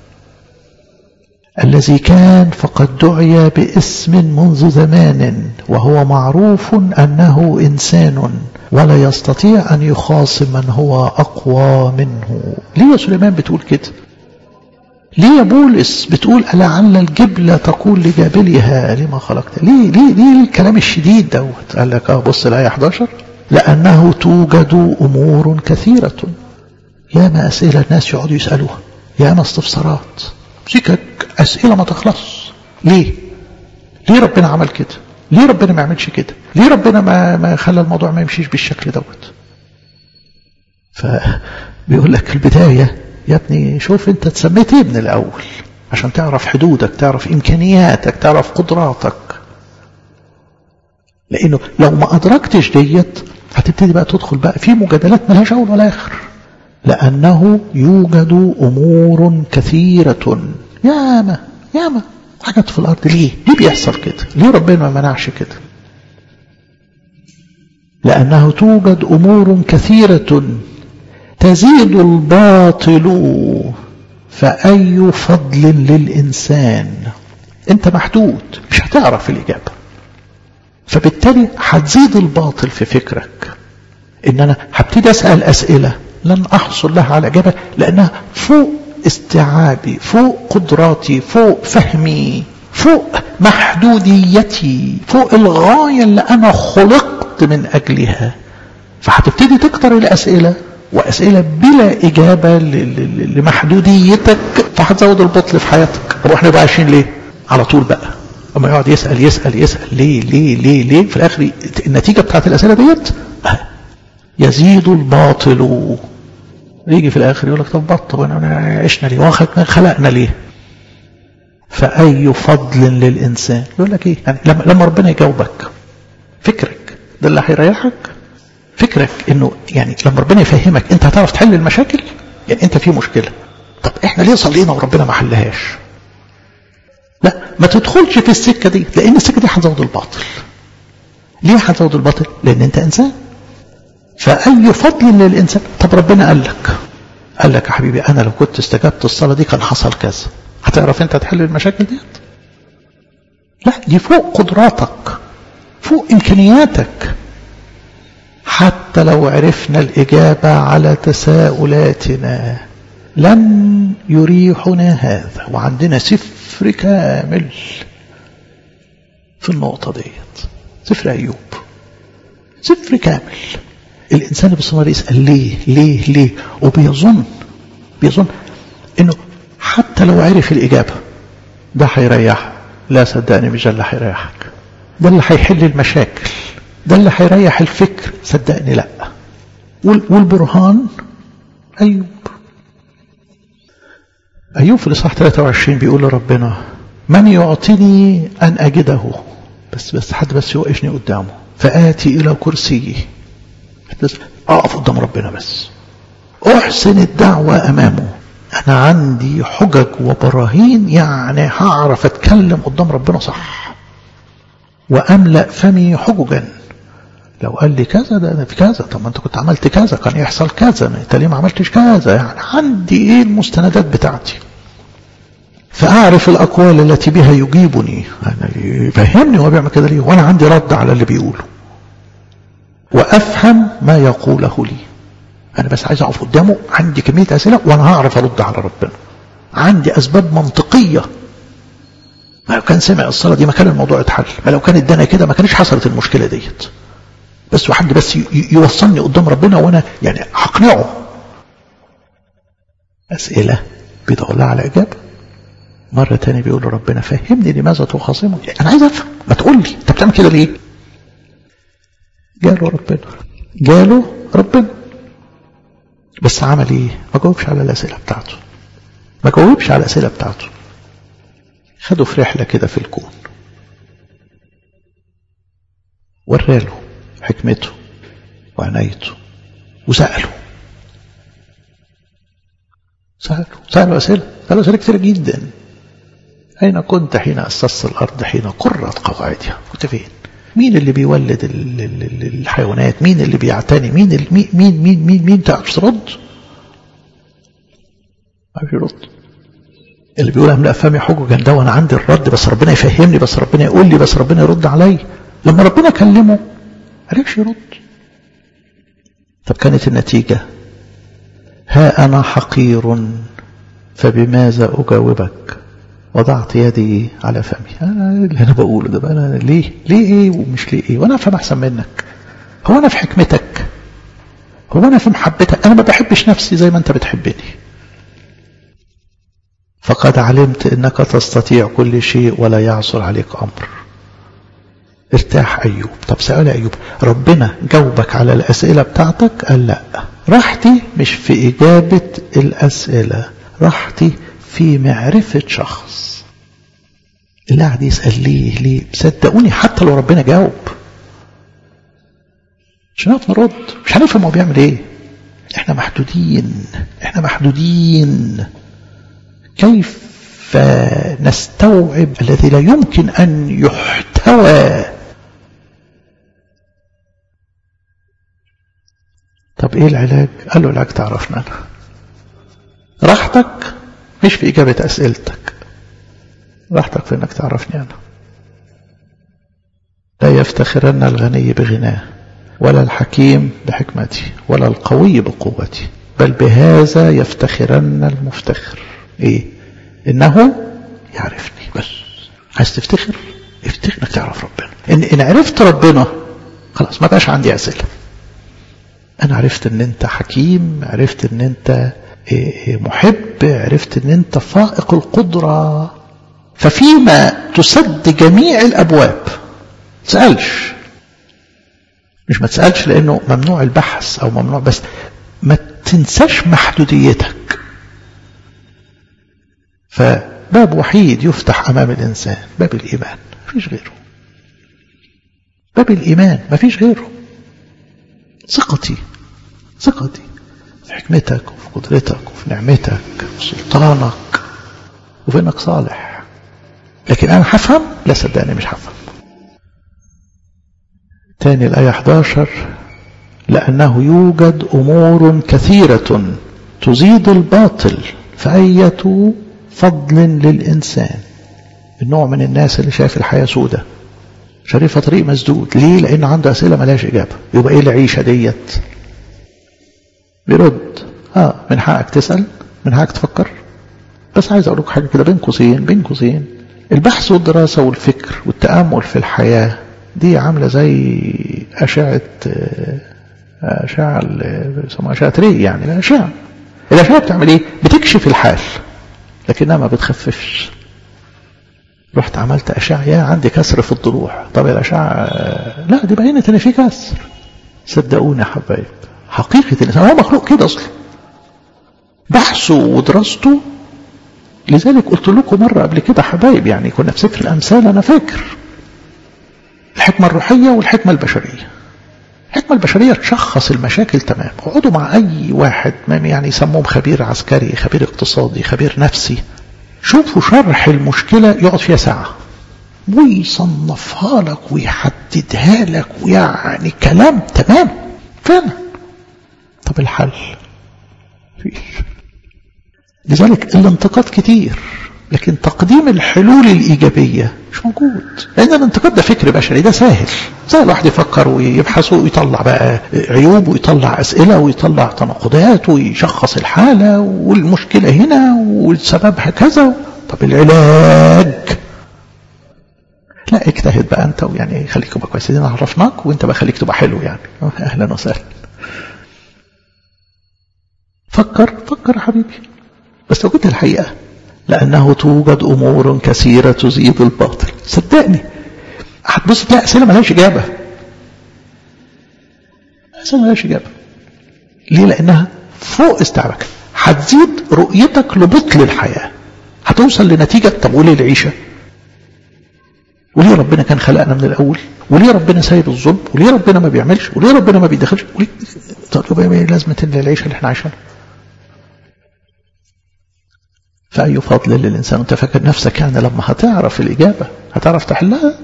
Speaker 1: الذي كان فقد دعي باسم منذ زمان وهو معروف أنه إنسان ولا يستطيع أن يخاصم من هو أقوى منه ليه يا سليمان بتقول كده ليه يا بولس بتقول ألعل الجبلة تقول لجابلها لما خلقت ليه ليه ليه الكلام الشديد دوت قال لك اه بص الآية 11 لأنه توجد أمور كثيرة ياما أسئلة الناس يقعدوا يسألوها ياما استفسارات سكك أسئلة ما تخلص ليه ليه ربنا عمل كده ليه ربنا ما يعملش كده ليه ربنا ما, ما خلى الموضوع ما يمشيش بالشكل دوت فبيقول لك البداية يا ابني شوف انت اتسميت ايه من الاول عشان تعرف حدودك تعرف امكانياتك تعرف قدراتك لانه لو ما ادركتش ديت هتبتدي بقى تدخل بقى في مجادلات ملهاش اول ولا اخر لانه يوجد امور كثيره ياما ياما حاجات في الارض ليه ليه بيحصل كده ليه ربنا ما منعش كده لانه توجد امور كثيره تزيد الباطل فاي فضل للانسان انت محدود مش هتعرف الاجابه فبالتالي هتزيد الباطل في فكرك ان انا هبتدي اسال اسئله لن احصل لها على اجابه لانها فوق استيعابي فوق قدراتي فوق فهمي فوق محدوديتي فوق الغايه اللي انا خلقت من اجلها فهتبتدي تكتر الاسئله واسئله بلا اجابه لمحدوديتك فهتزود البطل في حياتك طب احنا بقى عايشين ليه على طول بقى اما يقعد يسال يسال يسال ليه ليه ليه ليه في الاخر النتيجه بتاعت الاسئله ديت يزيد الباطل يجي في الاخر يقول لك طب بطل وانا عشنا ليه خلقنا ليه فاي فضل للانسان يقول لك ايه يعني لما لما ربنا يجاوبك فكرك ده اللي هيريحك فكرك انه يعني لما ربنا يفهمك انت هتعرف تحل المشاكل يعني انت في مشكله طب احنا ليه صلينا وربنا ما حلهاش لا ما تدخلش في السكه دي لان السكه دي هتزود الباطل ليه هتزود الباطل لان انت انسان فاي فضل للانسان طب ربنا قال لك قال لك يا حبيبي انا لو كنت استجبت الصلاه دي كان حصل كذا هتعرف انت تحل المشاكل ديت لا دي فوق قدراتك فوق امكانياتك حتى لو عرفنا الإجابة على تساؤلاتنا لن يريحنا هذا وعندنا سفر كامل في النقطة ديت سفر أيوب سفر كامل الإنسان باستمرار يسأل ليه ليه ليه وبيظن بيظن إنه حتى لو عرف الإجابة ده هيريحه لا صدقني مش ده اللي هيريحك ده اللي هيحل المشاكل ده اللي هيريح الفكر صدقني لا والبرهان أيوب أيوب في الإصحاح 23 بيقول لربنا من يعطيني أن أجده بس بس حد بس يوقفني قدامه فآتي إلى كرسيه بس أقف قدام ربنا بس أحسن الدعوة أمامه أنا عندي حجج وبراهين يعني هعرف أتكلم قدام ربنا صح وأملأ فمي حججا لو قال لي كذا ده في كذا طب ما انت كنت عملت كذا كان يحصل كذا انت ليه ما عملتش كذا يعني عندي ايه المستندات بتاعتي فاعرف الاقوال التي بها يجيبني انا يفهمني هو بيعمل كده ليه وانا عندي رد على اللي بيقوله وافهم ما يقوله لي انا بس عايز اقف قدامه عندي كميه اسئله وانا هعرف ارد على ربنا عندي اسباب منطقيه ما لو كان سمع الصلاه دي ما كان الموضوع اتحل ما لو كان ادانا كده ما كانش حصلت المشكله ديت بس وحد بس يوصلني قدام ربنا وانا يعني هقنعه اسئله بيدور لها على اجابه مرة تانية بيقول له ربنا فهمني لماذا تخاصمه أنا عايز أفهم ما تقول لي أنت بتعمل كده ليه جاله ربنا جاله ربنا بس عمل إيه ما جاوبش على الأسئلة بتاعته ما جاوبش على الأسئلة بتاعته خده في رحلة كده في الكون وراله حكمته وعنايته وسأله سأله سأله أسئلة سأله أسئلة كتير جدا أين كنت حين أسست الأرض حين قرت قواعدها كنت فين مين اللي بيولد الحيوانات مين اللي بيعتني مين اللي مين مين مين مين, مين تعرف ترد ما يرد اللي بيقول املا فمي حججا ده وانا عندي الرد بس ربنا يفهمني بس ربنا يقول لي بس ربنا يرد علي لما ربنا كلمه عرفش يرد طب كانت النتيجة ها أنا حقير فبماذا أجاوبك وضعت يدي على فمي آه اللي أنا بقوله ده بقى أنا ليه ليه إيه ومش ليه إيه وأنا أفهم أحسن منك هو أنا في حكمتك هو أنا في محبتك أنا ما بحبش نفسي زي ما أنت بتحبني فقد علمت أنك تستطيع كل شيء ولا يعصر عليك أمر ارتاح أيوب طب سأل أيوب ربنا جاوبك على الأسئلة بتاعتك قال لا راحتي مش في إجابة الأسئلة راحتي في معرفة شخص اللي قاعد يسأل ليه ليه صدقوني حتى لو ربنا جاوب مش هنعرف نرد مش هنفهم هو بيعمل ايه احنا محدودين احنا محدودين كيف نستوعب الذي لا يمكن ان يحتوى طب ايه العلاج قال له العلاج تعرفنا انا راحتك مش في اجابه اسئلتك راحتك في انك تعرفني انا لا يفتخرن الغني بغناه ولا الحكيم بحكمته ولا القوي بقوته بل بهذا يفتخرن المفتخر ايه انه يعرفني بس عايز تفتخر افتخر انك تعرف ربنا ان, إن عرفت ربنا خلاص ما بقاش عندي اسئله انا عرفت ان انت حكيم عرفت ان انت محب عرفت ان انت فائق القدره ففيما تسد جميع الابواب تسالش مش ما تسألش لأنه ممنوع البحث أو ممنوع بس ما تنساش محدوديتك فباب وحيد يفتح أمام الإنسان باب الإيمان مفيش غيره باب الإيمان مفيش غيره ثقتي ثقتي في حكمتك وفي قدرتك وفي نعمتك وفي سلطانك وفي انك صالح لكن انا هفهم لا صدقني مش هفهم تاني الآية 11 لأنه يوجد أمور كثيرة تزيد الباطل فأية فضل للإنسان النوع من الناس اللي شايف الحياة سودة شريفة طريق مسدود ليه لأن عنده أسئلة ملاش إجابة يبقى إيه العيشة ديت بيرد آه من حقك تسأل من حقك تفكر بس عايز أقول لك حاجة كده بين قوسين بين قوسين البحث والدراسة والفكر والتأمل في الحياة دي عاملة زي أشعة أشعة بيسموها أشعة ري يعني الأشعة الأشعة بتعمل إيه؟ بتكشف الحال لكنها ما بتخففش رحت عملت أشعة يا عندي كسر في الضلوع طب الأشعة لا دي بينت إن في كسر صدقوني يا حبايب حقيقة الإنسان هو مخلوق كده أصلا بحثه ودراسته لذلك قلت لكم مرة قبل كده حبايب يعني كنا في سفر الأمثال أنا فاكر الحكمة الروحية والحكمة البشرية الحكمة البشرية تشخص المشاكل تمام اقعدوا مع أي واحد يعني يسموهم خبير عسكري خبير اقتصادي خبير نفسي شوفوا شرح المشكلة يقعد فيها ساعة ويصنفها لك ويحددها لك ويعني كلام تمام فين طب الحل فيش لذلك الانتقاد كتير لكن تقديم الحلول الإيجابية مش موجود لأن الانتقاد ده فكر بشري ده سهل زي الواحد يفكر ويبحث ويطلع بقى عيوب ويطلع أسئلة ويطلع تناقضات ويشخص الحالة والمشكلة هنا والسبب كذا طب العلاج لا اجتهد بقى انت ويعني خليك تبقى كويس انا عرفناك وانت بقى خليك تبقى حلو يعني اهلا وسهلا فكر فكر يا حبيبي بس لو قلت الحقيقه لأنه توجد أمور كثيرة تزيد الباطل صدقني هتبص تلاقي أسئلة ملهاش إجابة أسئلة ملهاش إجابة ليه لأنها فوق استيعابك هتزيد رؤيتك لبطل الحياة هتوصل لنتيجة طب وليه العيشة وليه ربنا كان خلقنا من الأول وليه ربنا سايب الظلم وليه ربنا ما بيعملش وليه ربنا ما بيدخلش وليه طب يبقى ايه لازمة العيشة اللي احنا عايشينها فأي فضل للإنسان أنت فاكر نفسك يعني لما هتعرف الإجابة هتعرف تحلها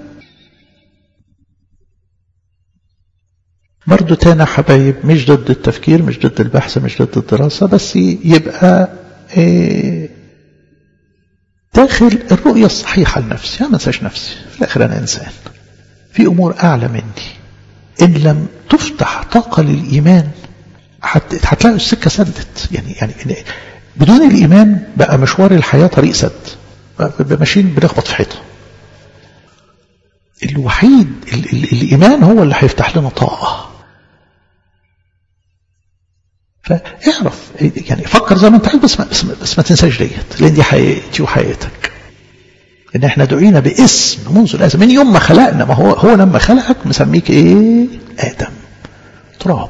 Speaker 1: برضو تاني حبايب مش ضد التفكير مش ضد البحث مش ضد الدراسة بس يبقى إيه داخل الرؤية الصحيحة لنفسي ما انساش نفسي في الآخر أنا إنسان في أمور أعلى مني إن لم تفتح طاقة للإيمان هتلاقي السكة سدت يعني يعني بدون الإيمان بقى مشوار الحياة طريق سد بقى ماشيين بنخبط في حيطة الوحيد ال ال الإيمان هو اللي هيفتح لنا طاقة فاعرف يعني فكر زي ما انت عايز بس ما, بس, بس ما تنساش ديت لان دي حقيقتي وحقيقتك ان احنا دعينا باسم منذ الازل من يوم ما خلقنا ما هو هو لما خلقك مسميك ايه ادم تراب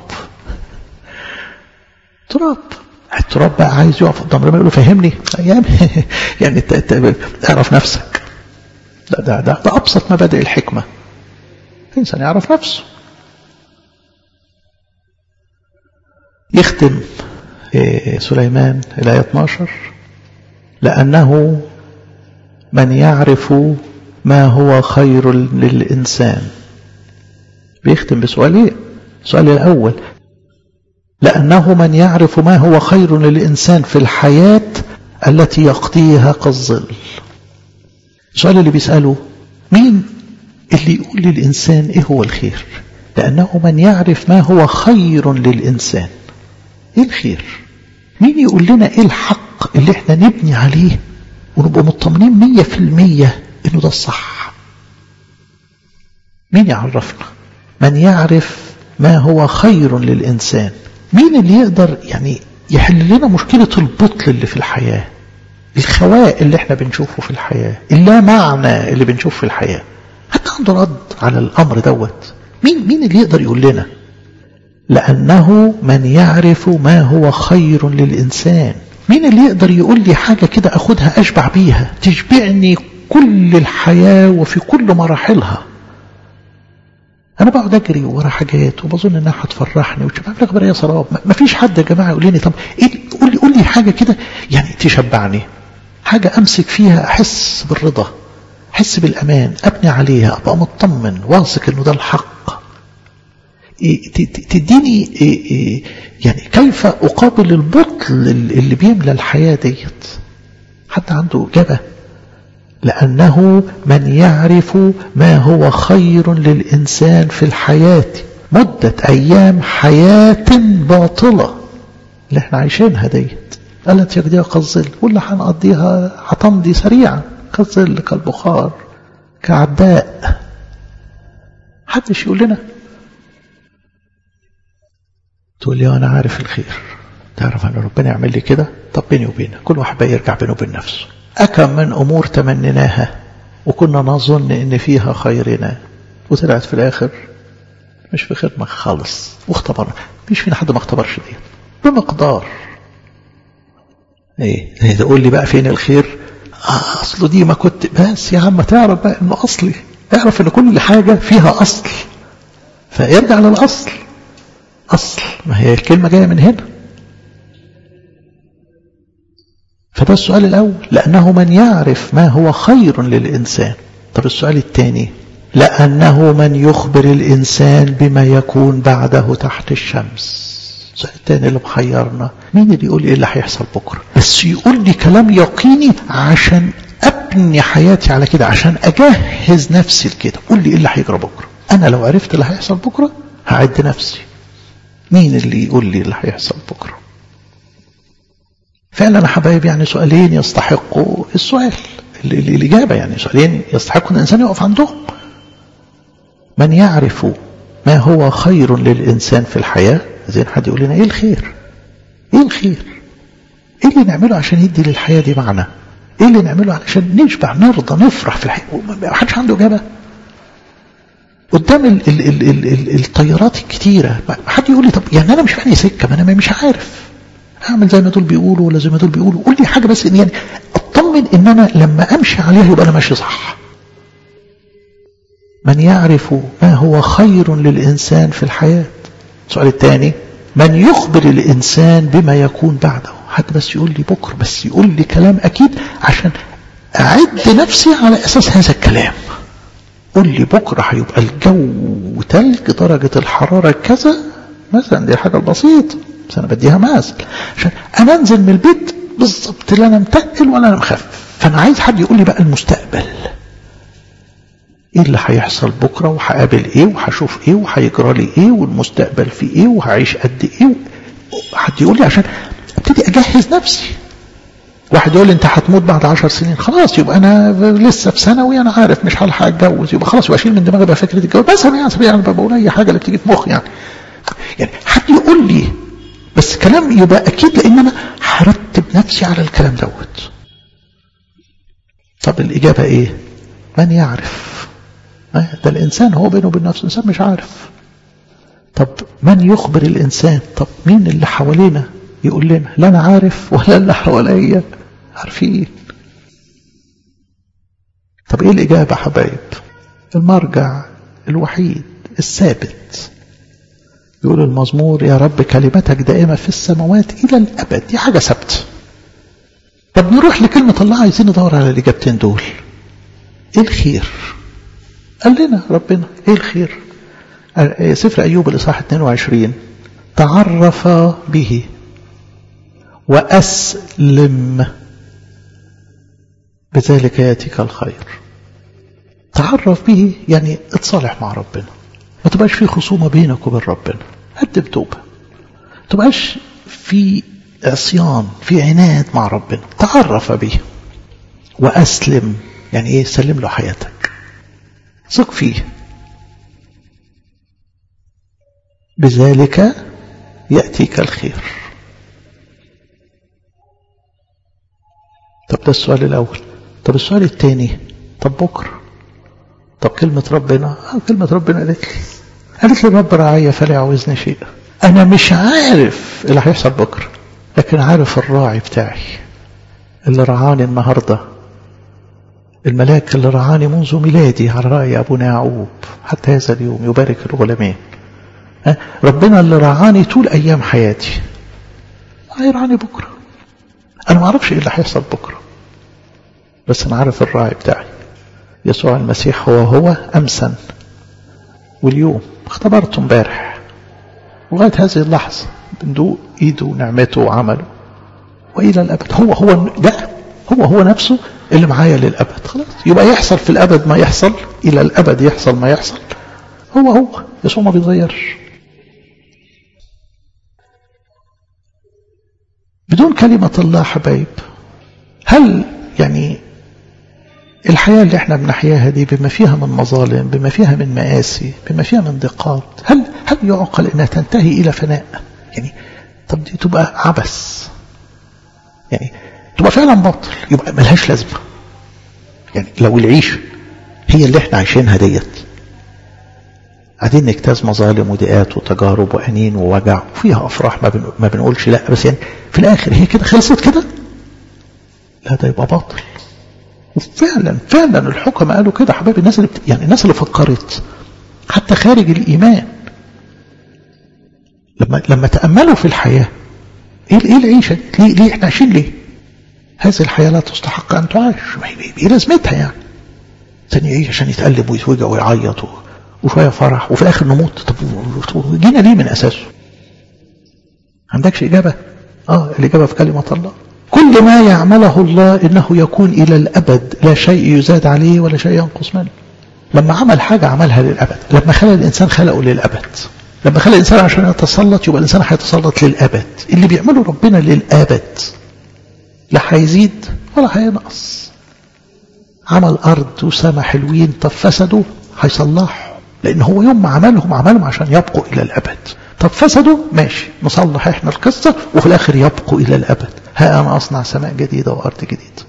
Speaker 1: تراب التراب بقى عايز يقف قدام ربنا يقول له فهمني يعني يعني اعرف نفسك لا ده, ده ده ابسط مبادئ الحكمه الانسان يعرف نفسه يختم سليمان الآية 12 لأنه من يعرف ما هو خير للإنسان بيختم بسؤالين السؤال الأول لأنه من يعرف ما هو خير للإنسان في الحياة التي يقضيها كالظل السؤال اللي بيسأله مين اللي يقول للإنسان إيه هو الخير لأنه من يعرف ما هو خير للإنسان إيه الخير مين يقول لنا إيه الحق اللي إحنا نبني عليه ونبقى مطمئنين مية في المية إنه ده الصح مين يعرفنا من يعرف ما هو خير للإنسان مين اللي يقدر يعني يحل لنا مشكلة البطل اللي في الحياة الخواء اللي احنا بنشوفه في الحياة اللا معنى اللي بنشوفه في الحياة حتى عنده رد على الأمر دوت مين مين اللي يقدر يقول لنا لأنه من يعرف ما هو خير للإنسان مين اللي يقدر يقول لي حاجة كده أخدها أشبع بيها تشبعني كل الحياة وفي كل مراحلها أنا بقعد أجري ورا حاجات وبظن إنها هتفرحني وتشبع لك بقى يا سراب ما فيش حد يا جماعة يقول لي طب إيه قول لي قول لي حاجة كده يعني تشبعني حاجة أمسك فيها أحس بالرضا أحس بالأمان أبني عليها أبقى مطمن واثق إنه ده الحق تديني يعني كيف أقابل البطل اللي بيملى الحياة ديت حد عنده إجابة لأنه من يعرف ما هو خير للإنسان في الحياة مدة أيام حياة باطلة اللي احنا عايشينها ديت قالت يقضيها كالظل واللي هنقضيها هتمضي سريعا كالظل كالبخار كعباء حدش يقول لنا تقول لي انا عارف الخير تعرف ان ربنا يعمل لي كده طب بيني وبينك كل واحد بقى يرجع بينه وبين نفسه أكم من أمور تمنيناها وكنا نظن إن فيها خيرنا وطلعت في الآخر مش في خيرنا خالص واختبرنا مش فينا حد ما اختبرش دي بمقدار ايه تقول لي بقى فين الخير آه اصله دي ما كنت بس يا عم تعرف بقى انه اصلي اعرف ان كل حاجة فيها اصل فارجع للاصل اصل ما هي الكلمة جاية من هنا فده السؤال الأول لأنه من يعرف ما هو خير للإنسان طب السؤال الثاني لأنه من يخبر الإنسان بما يكون بعده تحت الشمس السؤال الثاني اللي محيرنا مين اللي يقول لي ايه اللي هيحصل بكرة بس يقول لي كلام يقيني عشان أبني حياتي على كده عشان أجهز نفسي لكده قول لي ايه اللي هيجرى بكرة أنا لو عرفت اللي هيحصل بكرة هعد نفسي مين اللي يقول لي اللي هيحصل بكره فعلا يا حبايب يعني سؤالين يستحقوا السؤال الإجابة يعني سؤالين يستحقوا أن الإنسان يقف عندهم من يعرف ما هو خير للإنسان في الحياة زين حد يقول لنا إيه الخير إيه الخير إيه اللي نعمله عشان يدي للحياة دي معنى إيه اللي نعمله علشان نشبع نرضى نفرح في الحياة ما حدش عنده إجابة قدام ال ال ال ال ال الطيارات الكتيرة حد يقول لي طب يعني أنا مش فاهم سكة ما أنا مش عارف اعمل زي ما دول بيقولوا ولا زي ما دول بيقولوا قول لي حاجه بس إن يعني اطمن ان انا لما امشي عليها يبقى انا ماشي صح من يعرف ما هو خير للانسان في الحياه السؤال الثاني من يخبر الانسان بما يكون بعده حد بس يقول لي بكره بس يقول لي كلام اكيد عشان اعد نفسي على اساس هذا الكلام قول لي بكره هيبقى الجو تلج درجه الحراره كذا مثلا دي حاجه بسيطه بس انا بديها مثل عشان انا انزل من البيت بالظبط لا انا متقل ولا انا مخفف فانا عايز حد يقول لي بقى المستقبل ايه اللي هيحصل بكره وهقابل ايه وهشوف ايه وهيجرى لي ايه والمستقبل فيه ايه وهعيش قد ايه حد يقول لي عشان ابتدي اجهز نفسي واحد يقول لي انت هتموت بعد عشر سنين خلاص يبقى انا لسه في ثانوي انا عارف مش هلحق اتجوز يبقى خلاص يبقى اشيل من دماغي بقى فكره الجواز بس انا يعني يعني بقول اي حاجه اللي بتيجي في مخي يعني يعني حد يقول لي بس كلام يبقى اكيد لان انا هرتب نفسي على الكلام دوت طب الاجابه ايه من يعرف ده الانسان هو بينه وبين نفسه الانسان مش عارف طب من يخبر الانسان طب مين اللي حوالينا يقول لنا لا انا عارف ولا اللي حواليا عارفين طب ايه الاجابه حبايب المرجع الوحيد الثابت يقول المزمور يا رب كلمتك دائمة في السماوات إلى الأبد دي حاجة ثابتة طب نروح لكلمة الله عايزين ندور على الإجابتين دول إيه الخير قال لنا ربنا إيه الخير سفر أيوب الإصحاح 22 تعرف به وأسلم بذلك يأتيك الخير تعرف به يعني اتصالح مع ربنا ما تبقاش في خصومة بينك وبين ربنا قدم توبة ما تبقاش في عصيان في عناد مع ربنا تعرف به وأسلم يعني ايه سلم له حياتك ثق فيه بذلك يأتيك الخير طب ده السؤال الأول طب السؤال الثاني طب بكرة طب كلمة ربنا آه كلمة ربنا قالت لي قالت لي رب رعاية فلا يعوزني شيء أنا مش عارف اللي هيحصل بكرة لكن عارف الراعي بتاعي اللي رعاني النهاردة الملاك اللي رعاني منذ ميلادي على رأي أبونا يعقوب حتى هذا اليوم يبارك الغلامين ربنا اللي رعاني طول أيام حياتي هيرعاني بكرة أنا ما أعرفش إيه اللي هيحصل بكرة بس أنا عارف الراعي بتاعي يسوع المسيح هو هو أمسا واليوم اختبرته امبارح لغاية هذه اللحظة بندوق إيده ونعمته وعمله وإلى الأبد هو هو ده هو هو نفسه اللي معايا للأبد خلاص يبقى يحصل في الأبد ما يحصل إلى الأبد يحصل ما يحصل هو هو يسوع ما بيتغيرش بدون كلمة الله حبايب هل يعني الحياة اللي احنا بنحياها دي بما فيها من مظالم بما فيها من مآسي بما فيها من ضيقات هل هل يعقل انها تنتهي الى فناء يعني طب دي تبقى عبث يعني تبقى فعلا باطل يبقى ملهاش لازمة يعني لو العيشة هي اللي احنا عايشينها ديت قاعدين نجتاز مظالم وضيقات وتجارب وأنين ووجع وفيها أفراح ما, بن... ما بنقولش لا بس يعني في الآخر هي كده خلصت كده لا ده يبقى باطل وفعلا فعلا الحكم قالوا كده حبايبي الناس اللي بت... يعني الناس اللي فكرت حتى خارج الإيمان لما لما تأملوا في الحياة ايه ايه العيشة ليه ليه احنا عايشين ليه هذه الحياة لا تستحق أن تعاش ايه لازمتها يعني ثاني يعيش عشان يتقلب ويتوجع ويعيط و... وشوية فرح وفي الآخر نموت طب جينا ليه من أساسه عندكش إجابة آه الإجابة في كلمة الله كل ما يعمله الله إنه يكون إلى الأبد لا شيء يزاد عليه ولا شيء ينقص منه لما عمل حاجة عملها للأبد لما خلق الإنسان خلقه للأبد لما خلق الإنسان عشان يتسلط يبقى الإنسان هيتسلط للأبد اللي بيعمله ربنا للأبد لا هيزيد ولا هينقص عمل أرض وسماء حلوين طب فسدوا هيصلحوا لأن هو يوم ما عملهم عملهم عشان يبقوا إلى الأبد طب فسدوا ماشي نصلح احنا القصة وفي الآخر يبقوا إلى الأبد ها أنا أصنع سماء جديدة وأرض جديدة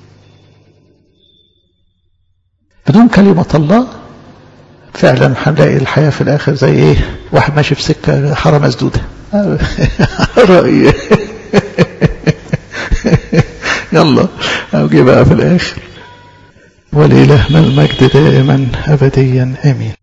Speaker 1: بدون كلمة الله فعلا هنلاقي الحياة في الآخر زي إيه واحد ماشي في سكة حارة مسدودة رأي يلا أوجي بقى في الآخر ولإلهنا المجد دائما أبديا آمين